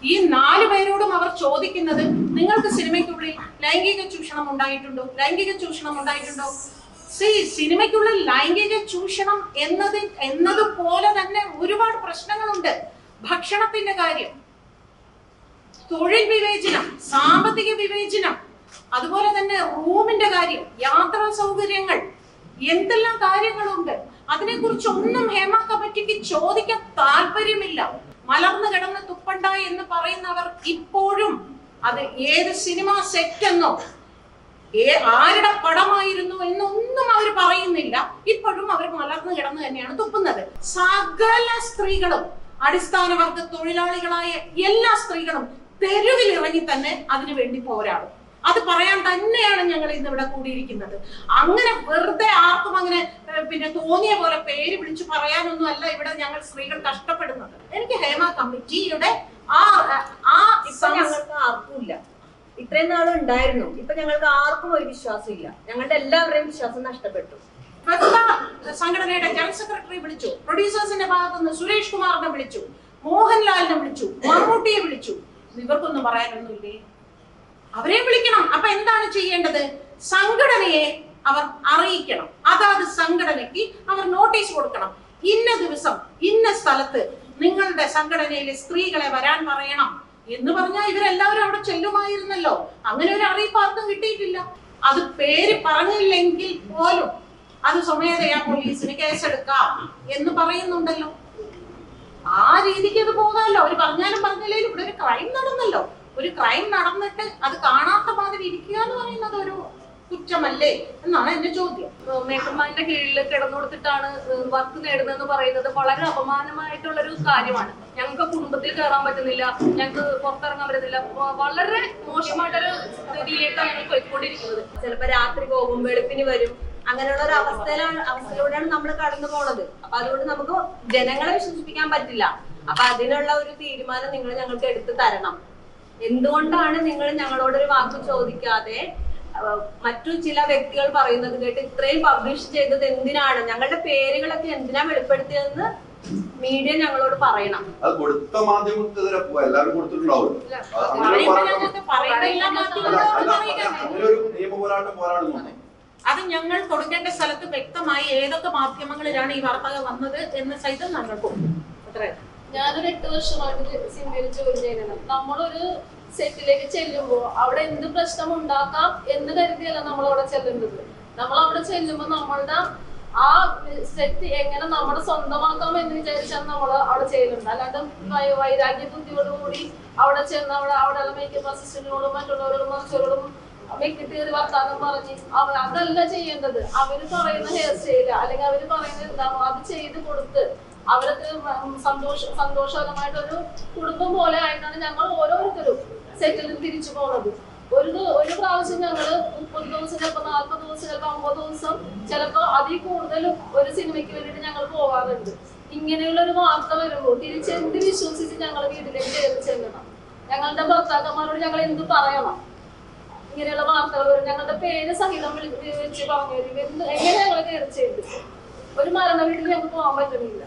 ഈ നാല് പേരോടും അവർ ചോദിക്കുന്നത് നിങ്ങൾക്ക് സിനിമയ്ക്കുള്ളിൽ ലൈംഗിക ചൂഷണം ഉണ്ടായിട്ടുണ്ടോ ലൈംഗിക ചൂഷണം ഉണ്ടായിട്ടുണ്ടോ സി സിനിമയ്ക്കുള്ളിൽ ലൈംഗിക ചൂഷണം എന്നത് എന്നതുപോലെ തന്നെ ഒരുപാട് പ്രശ്നങ്ങളുണ്ട് ഭക്ഷണത്തിന്റെ കാര്യം തൊഴിൽ വിവേചനം സാമ്പത്തിക വിവേചനം അതുപോലെ തന്നെ റൂമിന്റെ കാര്യം യാത്രാ സൗകര്യങ്ങൾ എന്തെല്ലാം കാര്യങ്ങളുണ്ട് അതിനെക്കുറിച്ച് ഒന്നും ഹേമ കമ്മിറ്റിക്ക് ചോദിക്കാൻ താല്പര്യമില്ല മലർന്നു കിടന്ന് തുപ്പണ്ട എന്ന് പറയുന്നവർ ഇപ്പോഴും അത് ഏത് സിനിമ സെറ്റ് എന്നോ ഏ ആരുടെ പടമായിരുന്നു എന്നൊന്നും അവർ പറയുന്നില്ല ഇപ്പോഴും അവർ മലർന്നു കിടന്ന് തന്നെയാണ് തുപ്പുന്നത് സകല സ്ത്രീകളും അടിസ്ഥാന വർഗ തൊഴിലാളികളായ എല്ലാ സ്ത്രീകളും തെരുവിൽ ഇറങ്ങി തന്നെ അതിനു വേണ്ടി പോരാടും അത് പറയാൻ തന്നെയാണ് ഞങ്ങൾ ഇന്ന് ഇവിടെ കൂടിയിരിക്കുന്നത് അങ്ങനെ വെറുതെ ആർക്കും അങ്ങനെ ഏഹ്, പിന്നെ തോന്നിയ പോലെ പേര് വിളിച്ചു പറയാനൊന്നും അല്ല ഇവിടെ ഞങ്ങൾ സ്ത്രീകൾ കഷ്ടപ്പെടുന്നത് എനിക്ക് ഹേമ കമ്മിറ്റിയുടെ ആ ആ ഇപ്പൊ സംസ്- ഞങ്ങൾക്ക് ആർക്കും ഇല്ല ഇത്രയും നാളും ഉണ്ടായിരുന്നു ഇപ്പൊ ഞങ്ങൾക്ക് ആർക്കും ഒരു വിശ്വാസം ഇല്ല ഞങ്ങളുടെ എല്ലാവരുടെയും വിശ്വാസം നഷ്ടപ്പെട്ടു പ്രമുഖ സംഘടനയുടെ ജനറൽ സെക്രട്ടറി വിളിച്ചു പ്രൊഡ്യൂസേഴ്സിന്റെ ഭാഗത്ത് നിന്ന് സുരേഷ് കുമാറിനെ വിളിച്ചു മോഹൻലാലിനെ വിളിച്ചു മമ്മൂട്ടിയെ വിളിച്ചു ഇവർക്കൊന്നും പറയാനൊന്നുമില്ലേ അവരെ വിളിക്കണം അപ്പൊ എന്താണ് ചെയ്യേണ്ടത് സംഘടനയെ അവർ അറിയിക്കണം അതാത് സംഘടനയ്ക്ക് അവർ നോട്ടീസ് കൊടുക്കണം ഇന്ന ദിവസം ഇന്ന സ്ഥലത്ത് നിങ്ങളുടെ സംഘടനയിലെ സ്ത്രീകളെ വരാൻ പറയണം എന്ന് പറഞ്ഞാൽ ഇവരെല്ലാവരും അവിടെ ചെല്ലുമായിരുന്നല്ലോ അങ്ങനെ ഒരു അറിയിപ്പ് ആർക്കും കിട്ടിയിട്ടില്ല അത് പേര് പറഞ്ഞില്ലെങ്കിൽ പോലും അത് സ്വമേധയാ പോലീസിന് കേസെടുക്കാം എന്ന് പറയുന്നുണ്ടല്ലോ ആ രീതിക്ക് അത് പോകാമല്ലോ അവര് പറഞ്ഞാലും പറഞ്ഞില്ലേലും ഇവിടെ ഒരു ക്രൈം നടന്നല്ലോ ഒരു ക്രൈം നടന്നിട്ട് അത് കാണാത്ത മാതിരി ഇരിക്കുക എന്ന് പറയുന്നത് ഒരു കുറ്റമല്ലേ എന്നാണ് എന്റെ ചോദ്യം മേക്കർമാരുടെ കീഴിൽ കിടന്നു കൊടുത്തിട്ടാണ് വർക്ക് നേടുന്നതെന്ന് പറയുന്നത് വളരെ അപമാനമായിട്ടുള്ള ഒരു കാര്യമാണ് ഞങ്ങൾക്ക് കുടുംബത്തിൽ കയറാൻ പറ്റുന്നില്ല ഞങ്ങൾക്ക് പുറത്തിറങ്ങാൻ പറ്റുന്നില്ല വ- വളരെ മോശമായിട്ടൊരു സ്ഥിതിയിലേക്കാണ് ഞങ്ങൾ പോയിക്കൊണ്ടിരിക്കുന്നത് ചിലപ്പോ രാത്രി പോകും വെളുപ്പിന് വരും അങ്ങനെയുള്ള ഒരു അവസ്ഥയിലാണ് അവസ്ഥയിലൂടെയാണ് നമ്മൾ കടന്നു പോണത് അപ്പൊ അതുകൊണ്ട് നമുക്ക് ജനങ്ങളെ വിശ്വസിപ്പിക്കാൻ പറ്റില്ല അപ്പൊ അതിനുള്ള ഒരു തീരുമാനം നിങ്ങൾ ഞങ്ങൾക്ക് എടുത്തു തരണം എന്തുകൊണ്ടാണ് നിങ്ങൾ ഞങ്ങളോടൊരു വാക്ക് ചോദിക്കാതെ അഹ് മറ്റു ചില വ്യക്തികൾ പറയുന്നത് കേട്ട് ഇത്രയും പബ്ലിഷ് ചെയ്തത് എന്തിനാണ് ഞങ്ങളുടെ പേരുകളൊക്കെ എന്തിനാ വെളിപ്പെടുത്തിയതെന്ന് മീഡിയ ഞങ്ങളോട് പറയണം അത് കൊടുത്ത മാധ്യമങ്ങൾക്കെതിരെ പോവാ. എല്ലാവരും കൊടുത്തിട്ടുണ്ടാവും അത് അങ്ങനെ ഒരു പറയുമ്പോ പോരാട്ടം ഞങ്ങൾക്ക് പറയുന്ന എല്ലാ അല്ല, മാധ്യമങ്ങളോടും അല്ല, അറിയിക്കാൻ അങ്ങനെ ഒരു നിയമ പോരാട്ടം പോരാടുന്നു അത് ഞങ്ങൾ കൊടുക്കേണ്ട സ്ഥലത്ത് വ്യക്തമായി ഏതൊക്കെ മാധ്യമങ്ങളിലാണ് ഈ വാർത്തകൾ വന്നത് എന്ന് സഹിതം ഞങ്ങൾ കൊടുക്കും അത്രേ ഞാനൊരു എട്ട് വർഷമായിട്ട് സിനിമയിൽ ജോലി ചെയ്യുന്നത് നമ്മളൊരു സെറ്റിലേക്ക് ചെല്ലുമ്പോൾ അവിടെ എന്ത് പ്രശ്നം ഉണ്ടാക്കാം എന്ന് കരുതിയല്ല നമ്മൾ അവിടെ ചെല്ലുന്നത് നമ്മൾ അവിടെ ചെല്ലുമ്പോൾ നമ്മളുടെ ആ സെറ്റ് എങ്ങനെ നമ്മുടെ സ്വന്തമാക്കാം എന്ന് വിചാരിച്ചാണ് നമ്മൾ അവിടെ ചെയ്യുന്നുണ്ട് അല്ലാണ്ട് വൈ- വൈരാഗ്യ ബുദ്ധിയോടുകൂടി അവിടെ ചെന്ന് അവിടെ അവിടെയുള്ള മേക്കപ്പ് അസിസ്റ്റന്റിനോടും മറ്റുള്ളവരോടും മറിച്ചവരോടും വെക്കിട്ടേറി വർത്താനം പറഞ്ഞ് അവർ അതല്ല ചെയ്യേണ്ടത് അവര് പറയുന്ന ഹെയർ സ്റ്റൈല് അല്ലെങ്കിൽ അവര് പറയുന്നത് എന്താണോ അത് ചെയ്ത് കൊടുത്ത് അവർക്ക് സന്തോഷ സന്തോഷകരമായിട്ടൊരു കുടുംബം പോലെ ആയിട്ടാണ് ഞങ്ങൾ ഓരോരുത്തരും സെറ്റിൽ തിരിച്ചു പോകുന്നത് ഒരു ദി- ഒരു പ്രാവശ്യം ഞങ്ങള് മുപ്പത് ദിവസം ചിലപ്പോ നാല്പത് ദിവസം ചിലപ്പോ അമ്പത് ദിവസം ചിലപ്പോ അതിൽ കൂടുതലും ഒരു സിനിമയ്ക്ക് വേണ്ടിയിട്ട് ഞങ്ങൾ പോകാറുണ്ട് ഇങ്ങനെയുള്ള ഒരു വാർത്ത വരുമ്പോൾ തിരിച്ചെന്ത് വിശ്വസിച്ച് ഞങ്ങൾ വീട്ടിലേക്ക് കയറി ചെല്ലണം ഞങ്ങളുടെ ഭർത്താക്കന്മാരോട് ഞങ്ങൾ എന്ത് പറയണം ഇങ്ങനെയുള്ള വാർത്തകൾ വരും ഞങ്ങളുടെ പേര് സഹിതം വിളി- വെച്ച് പറഞ്ഞു തരും എന്ത് എങ്ങനെ ഞങ്ങൾ കയറി ചെയ്ത് ഒരു മരണ വീട്ടിൽ ഞങ്ങൾക്ക് പോകാൻ പറ്റുന്നില്ല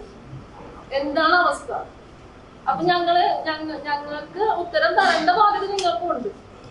എന്താണ് അവസ്ഥ അപ്പൊ ഞങ്ങള് ഞങ്ങ- ഞങ്ങൾക്ക് ഉത്തരം തരേണ്ട ബാധ്യത നിങ്ങൾക്കും ഉണ്ട്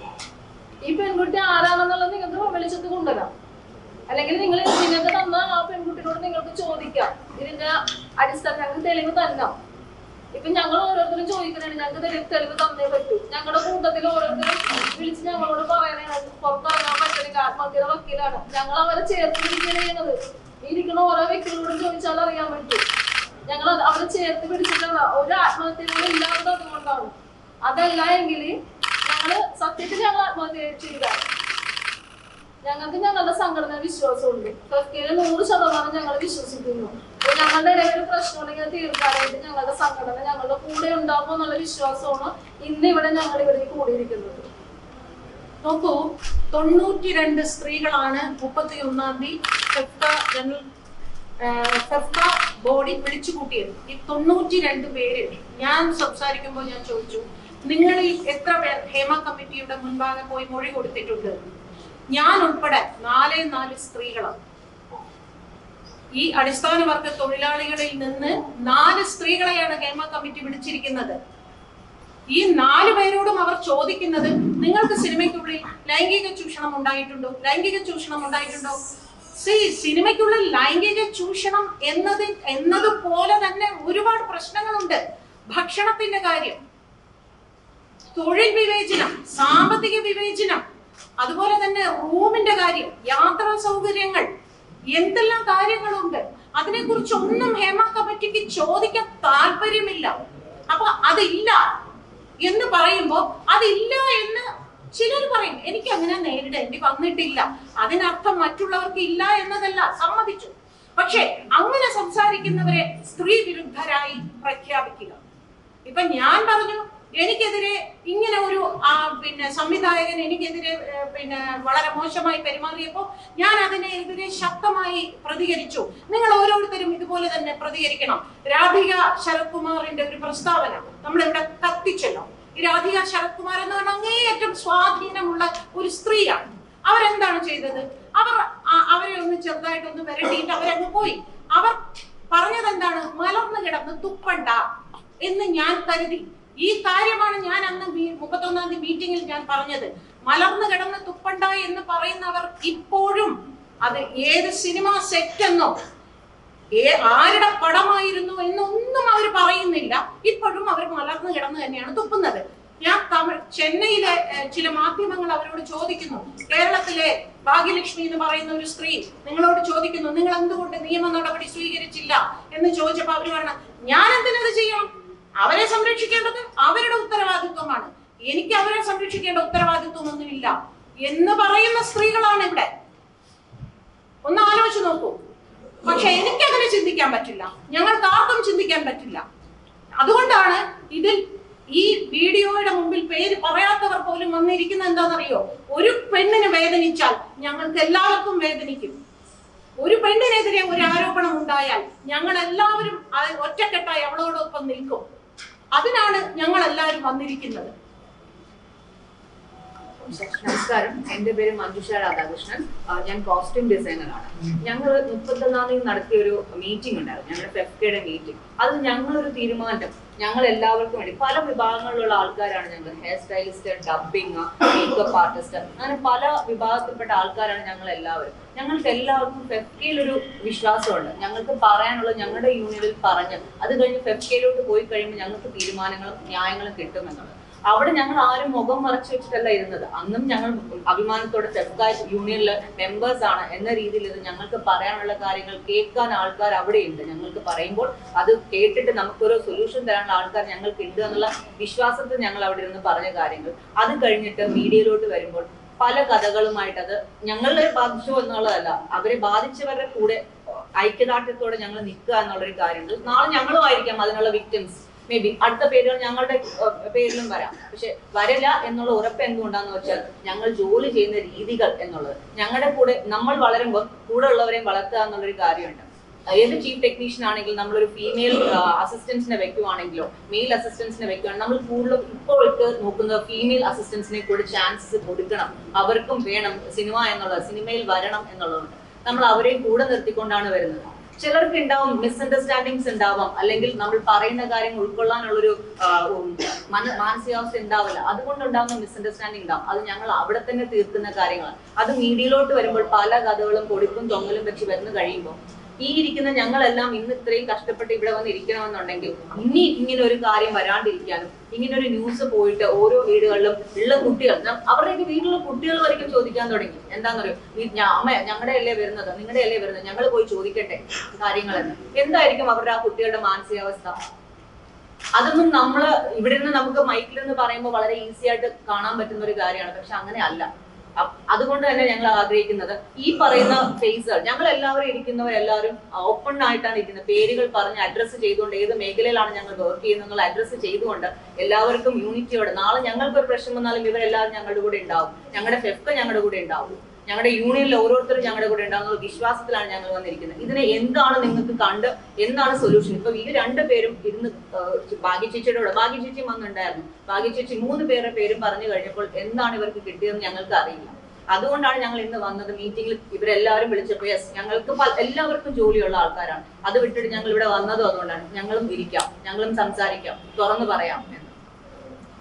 ഈ പെൺകുട്ടി ആരാണെന്നുള്ളത് നിങ്ങൾക്ക് വെളിച്ചത്ത് കൊണ്ടുവരാം അല്ലെങ്കിൽ നിങ്ങൾ നിങ്ങൾക്ക് തന്ന ആ പെൺകുട്ടിയോട് നിങ്ങൾക്ക് ചോദിക്കാം ഇതിന്റെ അടിസ്ഥാനം ഞങ്ങൾക്ക് തെളിവ് തരണം ഇപ്പൊ ഞങ്ങൾ ഓരോരുത്തരും ചോദിക്കണേ ഞങ്ങൾക്ക് തെളിവ് തെളിവ് തന്നേ പറ്റൂ ഞങ്ങളുടെ കൂട്ടത്തിൽ ഓരോരുത്തരും വിളിച്ച് ഞങ്ങളോട് പറയണേ പുറത്തിറങ്ങാൻ പറ്റണില്ല ആത്മഹത്യയുടെ വക്കീലാണ് ഞങ്ങൾ അവരെ ചേർത്ത് പിടിക്കുകയാണ് ചെയ്യുന്നത് ഈ ഇരിക്കുന്ന ഓരോ വ്യക്തികളോടും ചോദിച്ചാൽ അറിയാൻ പറ്റും ഞങ്ങൾ അത് അവരെ ചേർത്ത് പിടിച്ചിട്ടാണ് ഒരു ആത്മഹത്യകളും ഇല്ലാത്തത് അതുകൊണ്ടാണ് അതല്ല എങ്കിൽ ഞങ്ങള് സത്യത്തിൽ ഞങ്ങൾ ആത്മഹത്യ ചെയ്താണ് ഞങ്ങൾക്ക് ഞങ്ങളുടെ സംഘടന വിശ്വാസമുണ്ട് ഫെഫ്റ്റിയില് നൂറ് ശതമാനം ഞങ്ങൾ വിശ്വസിക്കുന്നു അപ്പൊ ഞങ്ങളുടെ ഇടയിൽ ഒരു പ്രശ്നം ഉണ്ടെങ്കിൽ അത് തീർക്കാനായിട്ട് ഞങ്ങളുടെ സംഘടന ഞങ്ങളുടെ കൂടെ ഉണ്ടാകും എന്നുള്ള വിശ്വാസമാണ് ഇന്ന് ഇവിടെ ഞങ്ങൾ ഇവിടെ കൂടിയിരിക്കുന്നത് നോക്കൂ തൊണ്ണൂറ്റി രണ്ട് സ്ത്രീകളാണ് മുപ്പത്തി ഒന്നാം തീയതി ഫെഫ്ക ജനറൽ ഫെഫ്ക ബോഡി വിളിച്ചു കൂട്ടിയത് ഈ തൊണ്ണൂറ്റി രണ്ട് പേര് ഞാൻ സംസാരിക്കുമ്പോൾ ഞാൻ ചോദിച്ചു നിങ്ങളിൽ എത്ര പേർ ഹേമ കമ്മിറ്റിയുടെ മുൻപാകെ പോയി മൊഴി കൊടുത്തിട്ടുണ്ട് ഞാൻ ഉൾപ്പെടെ നാലേ നാല് സ്ത്രീകളാണ് ഈ അടിസ്ഥാന വർഗ തൊഴിലാളികളിൽ നിന്ന് നാല് സ്ത്രീകളെയാണ് ഹേമ കമ്മിറ്റി വിളിച്ചിരിക്കുന്നത് ഈ നാല് പേരോടും അവർ ചോദിക്കുന്നത് നിങ്ങൾക്ക് സിനിമയ്ക്കുള്ളിൽ ലൈംഗിക ചൂഷണം ഉണ്ടായിട്ടുണ്ടോ ലൈംഗിക ചൂഷണം ഉണ്ടായിട്ടുണ്ടോ സി സിനിമയ്ക്കുള്ളിൽ ലൈംഗിക ചൂഷണം എന്നത് എന്നതുപോലെ തന്നെ ഒരുപാട് പ്രശ്നങ്ങളുണ്ട് ഭക്ഷണത്തിന്റെ കാര്യം തൊഴിൽ വിവേചനം സാമ്പത്തിക വിവേചനം അതുപോലെ തന്നെ റൂമിന്റെ കാര്യം യാത്രാ സൗകര്യങ്ങൾ എന്തെല്ലാം കാര്യങ്ങളുണ്ട് അതിനെക്കുറിച്ച് ഒന്നും ഹേമ കമ്മിറ്റിക്ക് ചോദിക്കാൻ താല്പര്യമില്ല അപ്പൊ അതില്ല എന്ന് പറയുമ്പോ അതില്ല എന്ന് ചിലർ പറയും എനിക്ക് അങ്ങനെ നേരിടേണ്ടി വന്നിട്ടില്ല അതിനർത്ഥം മറ്റുള്ളവർക്ക് ഇല്ല എന്നതല്ല സമ്മതിച്ചു പക്ഷേ അങ്ങനെ സംസാരിക്കുന്നവരെ സ്ത്രീ വിരുദ്ധരായി പ്രഖ്യാപിക്കുക ഇപ്പൊ ഞാൻ പറഞ്ഞു എനിക്കെതിരെ ഇങ്ങനെ ഒരു ആ, പിന്നെ സംവിധായകൻ എനിക്കെതിരെ ഏ, പിന്നെ വളരെ മോശമായി പെരുമാറിയപ്പോൾ ഞാൻ അതിനെതിരെ ശക്തമായി പ്രതികരിച്ചു നിങ്ങൾ ഓരോരുത്തരും ഇതുപോലെ തന്നെ പ്രതികരിക്കണം രാധിക ശരത് കുമാറിന്റെ ഒരു പ്രസ്താവന നമ്മളിവിടെ കത്തിച്ചല്ലോ ഈ രാധിക ശരത് കുമാർ എന്ന് പറഞ്ഞാൽ അങ്ങേയറ്റം സ്വാധീനമുള്ള ഒരു സ്ത്രീയാണ് അവരെന്താണ് ചെയ്തത് അവർ ആ- അവരെ ഒന്ന് ചെറുതായിട്ടൊന്ന് വരട്ടിയിട്ട് അവരങ്ങ് പോയി അവർ പറഞ്ഞത് എന്താണ് മലർന്നു കിടന്ന് തുപ്പണ്ട എന്ന് ഞാൻ കരുതി ഈ കാര്യമാണ് ഞാൻ അന്ന് മീ- മുപ്പത്തൊന്നാം തീയതി മീറ്റിംഗിൽ ഞാൻ പറഞ്ഞത് മലർന്നു കിടന്ന് തുപ്പണ്ട എന്ന് പറയുന്നവർ ഇപ്പോഴും അത് ഏത് സിനിമ സെറ്റ് എന്നോ ഏ ആരുടെ പടമായിരുന്നു എന്നൊന്നും അവർ പറയുന്നില്ല ഇപ്പോഴും അവർ മലർന്നു കിടന്ന് തന്നെയാണ് തുപ്പുന്നത് ഞാൻ തമിഴ് ചെന്നൈയിലെ ഏഹ്, ചില മാധ്യമങ്ങൾ അവരോട് ചോദിക്കുന്നു കേരളത്തിലെ ഭാഗ്യലക്ഷ്മി എന്ന് പറയുന്ന ഒരു സ്ത്രീ നിങ്ങളോട് ചോദിക്കുന്നു നിങ്ങൾ എന്തുകൊണ്ട് നിയമ നടപടി സ്വീകരിച്ചില്ല എന്ന് ചോദിച്ചപ്പോൾ അവർ പറഞ്ഞു ഞാൻ എന്തിനത് ചെയ്യണം അവരെ സംരക്ഷിക്കേണ്ടത് അവരുടെ ഉത്തരവാദിത്വമാണ് എനിക്ക് അവരെ സംരക്ഷിക്കേണ്ട ഉത്തരവാദിത്വമൊന്നുമില്ല എന്ന് പറയുന്ന സ്ത്രീകളാണ് ഇവിടെ ഒന്ന് ആലോചിച്ച് നോക്കൂ പക്ഷെ എനിക്കങ്ങനെ ചിന്തിക്കാൻ പറ്റില്ല ഞങ്ങൾക്ക് ആർക്കും ചിന്തിക്കാൻ പറ്റില്ല അതുകൊണ്ടാണ് ഇതിൽ ഈ വീഡിയോയുടെ മുമ്പിൽ പേര് പറയാത്തവർ പോലും വന്നിരിക്കുന്നത് എന്താണെന്നറിയോ ഒരു പെണ്ണിന് വേദനിച്ചാൽ ഞങ്ങൾക്ക് എല്ലാവർക്കും വേദനിക്കും ഒരു പെണ്ണിനെതിരെ ഒരു ആരോപണം ഉണ്ടായാൽ ഞങ്ങൾ എല്ലാവരും അത് ഒറ്റക്കെട്ടായി അവളോടൊപ്പം നിൽക്കും അതിനാണ് ഞങ്ങൾ എല്ലാവരും വന്നിരിക്കുന്നത് നമസ്കാരം എന്റെ പേര് മഞ്ജുഷ രാധാകൃഷ്ണൻ ആ, ഞാൻ കോസ്റ്റ്യൂം ഡിസൈനറാണ് ഞങ്ങൾ മുപ്പത്തൊന്നാം തീയതി നടത്തിയ ഒരു മീറ്റിംഗ് ഉണ്ടായിരുന്നു ഞങ്ങളുടെ ഫെഫ്കയുടെ മീറ്റിംഗ് അത് ഞങ്ങളൊരു തീരുമാനം ഞങ്ങൾ എല്ലാവർക്കും വേണ്ടി പല വിഭാഗങ്ങളിലുള്ള ആൾക്കാരാണ് ഞങ്ങൾ hair stylist dubbing makeup artist അങ്ങനെ പല വിഭാഗത്തിൽപ്പെട്ട ആൾക്കാരാണ് ഞങ്ങൾ എല്ലാവരും ഞങ്ങൾക്ക് എല്ലാവർക്കും ഫെഫ്കയിൽ ഒരു വിശ്വാസമുണ്ട് ഞങ്ങൾക്ക് പറയാനുള്ളത് ഞങ്ങളുടെ യൂണിയനിൽ പറഞ്ഞ് അത് കഴിഞ്ഞ് ഫെഫ്കയിലോട്ട് പോയി കഴിയുമ്പോൾ ഞങ്ങൾക്ക് തീരുമാനങ്ങളും ന്യായങ്ങളും കിട്ടുമെന്നുള്ളത് അവിടെ ഞങ്ങൾ ആരും മുഖം മറച്ചു വെച്ചിട്ടല്ല ഇരുന്നത് അന്നും ഞങ്ങൾ അഭിമാനത്തോടെ ഫെഫ്ക യൂണിയനിലെ മെമ്പേഴ്സ് ആണ് എന്ന രീതിയിൽ ഇത് ഞങ്ങൾക്ക് പറയാനുള്ള കാര്യങ്ങൾ കേൾക്കാൻ ആൾക്കാർ അവിടെയുണ്ട് ഞങ്ങൾക്ക് പറയുമ്പോൾ അത് കേട്ടിട്ട് നമുക്കൊരു സൊല്യൂഷൻ തരാനുള്ള ആൾക്കാർ ഞങ്ങൾക്ക് ഉണ്ട് എന്നുള്ള വിശ്വാസത്തിൽ ഞങ്ങൾ അവിടെ ഇരുന്ന് പറഞ്ഞ കാര്യങ്ങൾ അത് കഴിഞ്ഞിട്ട് മീഡിയയിലോട്ട് വരുമ്പോൾ പല കഥകളുമായിട്ട് അത് ഞങ്ങളെ ബാധിച്ചു എന്നുള്ളതല്ല അവരെ ബാധിച്ചവരുടെ കൂടെ ഐക്യദാർഢ്യത്തോടെ ഞങ്ങൾ നിൽക്കുക എന്നുള്ളൊരു കാര്യമുണ്ട് നാളെ ഞങ്ങളും ആയിരിക്കാം അതിനുള്ള വിക്ടിംസ് മേ ബി അടുത്ത പേരുകൾ ഞങ്ങളുടെ ഏഹ്, പേരിലും വരാം പക്ഷെ വരില്ല എന്നുള്ള ഉറപ്പ് എന്തുകൊണ്ടാന്ന് വെച്ചാൽ ഞങ്ങൾ ജോലി ചെയ്യുന്ന രീതികൾ എന്നുള്ളത് ഞങ്ങളുടെ കൂടെ നമ്മൾ വളരുമ്പോൾ കൂടെ ഉള്ളവരെയും വളർത്തുക എന്നുള്ളൊരു കാര്യമുണ്ട് ഏത് ചീഫ് ടെക്നീഷ്യൻ ആണെങ്കിലും നമ്മളൊരു ഫീമെയിൽ അസിസ്റ്റൻസിനെ വെക്കുവാണെങ്കിലോ മെയിൽ അസിസ്റ്റൻസിനെ വെക്കുവാണെങ്കിൽ നമ്മൾ കൂടുതലും ഇപ്പോഴൊക്കെ നോക്കുന്ന ഫീമെയിൽ അസിസ്റ്റൻസിനെ കൂടി ചാൻസസ് കൊടുക്കണം അവർക്കും വേണം സിനിമ എന്നുള്ളത് സിനിമയിൽ വരണം എന്നുള്ളതുണ്ട് നമ്മൾ അവരെയും കൂടെ നിർത്തിക്കൊണ്ടാണ് വരുന്നത് ചിലർക്ക് ഉണ്ടാവും മിസ്അണ്ടർസ്റ്റാൻഡിങ്സ് ഉണ്ടാവാം അല്ലെങ്കിൽ നമ്മൾ പറയുന്ന കാര്യങ്ങൾ ഉൾക്കൊള്ളാനുള്ളൊരു ആ, ഉം, മന- മാനസികാവസ്ഥ ഉണ്ടാവില്ല അതുകൊണ്ടുണ്ടാകുന്ന മിസ്അണ്ടർസ്റ്റാൻഡിങ് ഉണ്ടാവും അത് ഞങ്ങൾ അവിടെ തന്നെ തീർക്കുന്ന കാര്യങ്ങളാണ് അത് മീഡിയയിലോട്ട് വരുമ്പോൾ പല കഥകളും പൊടിപ്പും തൊങ്ങലും വെച്ച് വരുന്നു കഴിയുമ്പോൾ ഈ ഇരിക്കുന്ന ഞങ്ങളെല്ലാം ഇന്ന് ഇത്രയും കഷ്ടപ്പെട്ട് ഇവിടെ വന്ന് ഇരിക്കണമെന്നുണ്ടെങ്കിൽ ഇനി ഇങ്ങനെ ഒരു കാര്യം വരാണ്ടിരിക്കാനും ഇങ്ങനെ ഒരു ന്യൂസ് പോയിട്ട് ഓരോ വീടുകളിലും ഉള്ള കുട്ടികൾ ന- അവരുടെയൊക്കെ വീട്ടിലുള്ള കുട്ടികൾ വரைക്കും ചോദിക്കാൻ തുടങ്ങി എന്താണെന്നറിയോ ഈ ഞാ- അമ്മ ഞങ്ങളുടെ അല്ലേ വരുന്നത് നിങ്ങളുടെ അല്ലേ വരുന്നത് ഞങ്ങൾ പോയി ചോദിക്കട്ടെ കാര്യങ്ങളെന്ന് എന്തായിരിക്കും അവരുടെ ആ കുട്ടികളുടെ മാനസികാവസ്ഥ അതൊന്നും നമ്മള് ഇവിടെ നിന്ന് നമുക്ക് മൈക്കിൽ നിന്ന് പറയുമ്പോൾ വളരെ ഈസി ആയിട്ട് കാണാൻ പറ്റുന്ന ഒരു കാര്യമാണ് പക്ഷെ അങ്ങനെ അല്ല അ- അതുകൊണ്ട് തന്നെ ഞങ്ങൾ ആഗ്രഹിക്കുന്നത് ഈ പറയുന്ന ഫേസുകൾ ഞങ്ങൾ എല്ലാവരും ഇരിക്കുന്നവരെല്ലാവരും ഓപ്പൺ ആയിട്ടാണ് ഇരിക്കുന്നത് പേരുകൾ പറഞ്ഞ് അഡ്രസ്സ് ചെയ്തുകൊണ്ട് ഏത് മേഖലയിലാണ് ഞങ്ങൾ വർക്ക് ചെയ്യുന്നത് എന്നുള്ള അഡ്രസ്സ് ചെയ്തുകൊണ്ട് എല്ലാവർക്കും യൂണിറ്റിയോടെ നാളെ ഞങ്ങൾക്ക് ഒരു പ്രശ്നം വന്നാലും ഇവരെല്ലാവരും ഞങ്ങളുടെ കൂടെ ഉണ്ടാവും ഞങ്ങളുടെ ഫെഫ്ക ഞങ്ങളുടെ കൂടെ ഉണ്ടാവും ഞങ്ങളുടെ യൂണിയനിൽ ഓരോരുത്തരും ഞങ്ങളുടെ കൂടെ ഉണ്ടാകുന്ന വിശ്വാസത്തിലാണ് ഞങ്ങൾ വന്നിരിക്കുന്നത് ഇതിനെ എന്താണ് നിങ്ങൾക്ക് കണ്ട് എന്താണ് സൊല്യൂഷൻ ഇപ്പൊ ഈ രണ്ട് പേരും ഇരുന്ന് ഏഹ് ഭാഗ്യ ചേച്ചിയുടെ കൂടെ ഭാഗ്യ ചേച്ചി വന്നിട്ടുണ്ടായിരുന്നു ഭാഗ്യ ചേച്ചി മൂന്ന് പേരുടെ പേരും പറഞ്ഞു കഴിഞ്ഞപ്പോൾ എന്താണ് ഇവർക്ക് കിട്ടിയതെന്ന് ഞങ്ങൾക്ക് അറിയില്ല അതുകൊണ്ടാണ് ഞങ്ങൾ ഇന്ന് വന്നത് മീറ്റിംഗിൽ ഇവരെല്ലാവരും വിളിച്ചപ്പോൾ യെസ് ഞങ്ങൾക്ക് പല- എല്ലാവർക്കും ജോലിയുള്ള ആൾക്കാരാണ് അത് വിട്ടിട്ട് ഞങ്ങൾ ഇവിടെ വന്നതും അതുകൊണ്ടാണ് ഞങ്ങളും ഇരിക്കാം ഞങ്ങളും സംസാരിക്കാം തുറന്നു പറയാം എന്ന്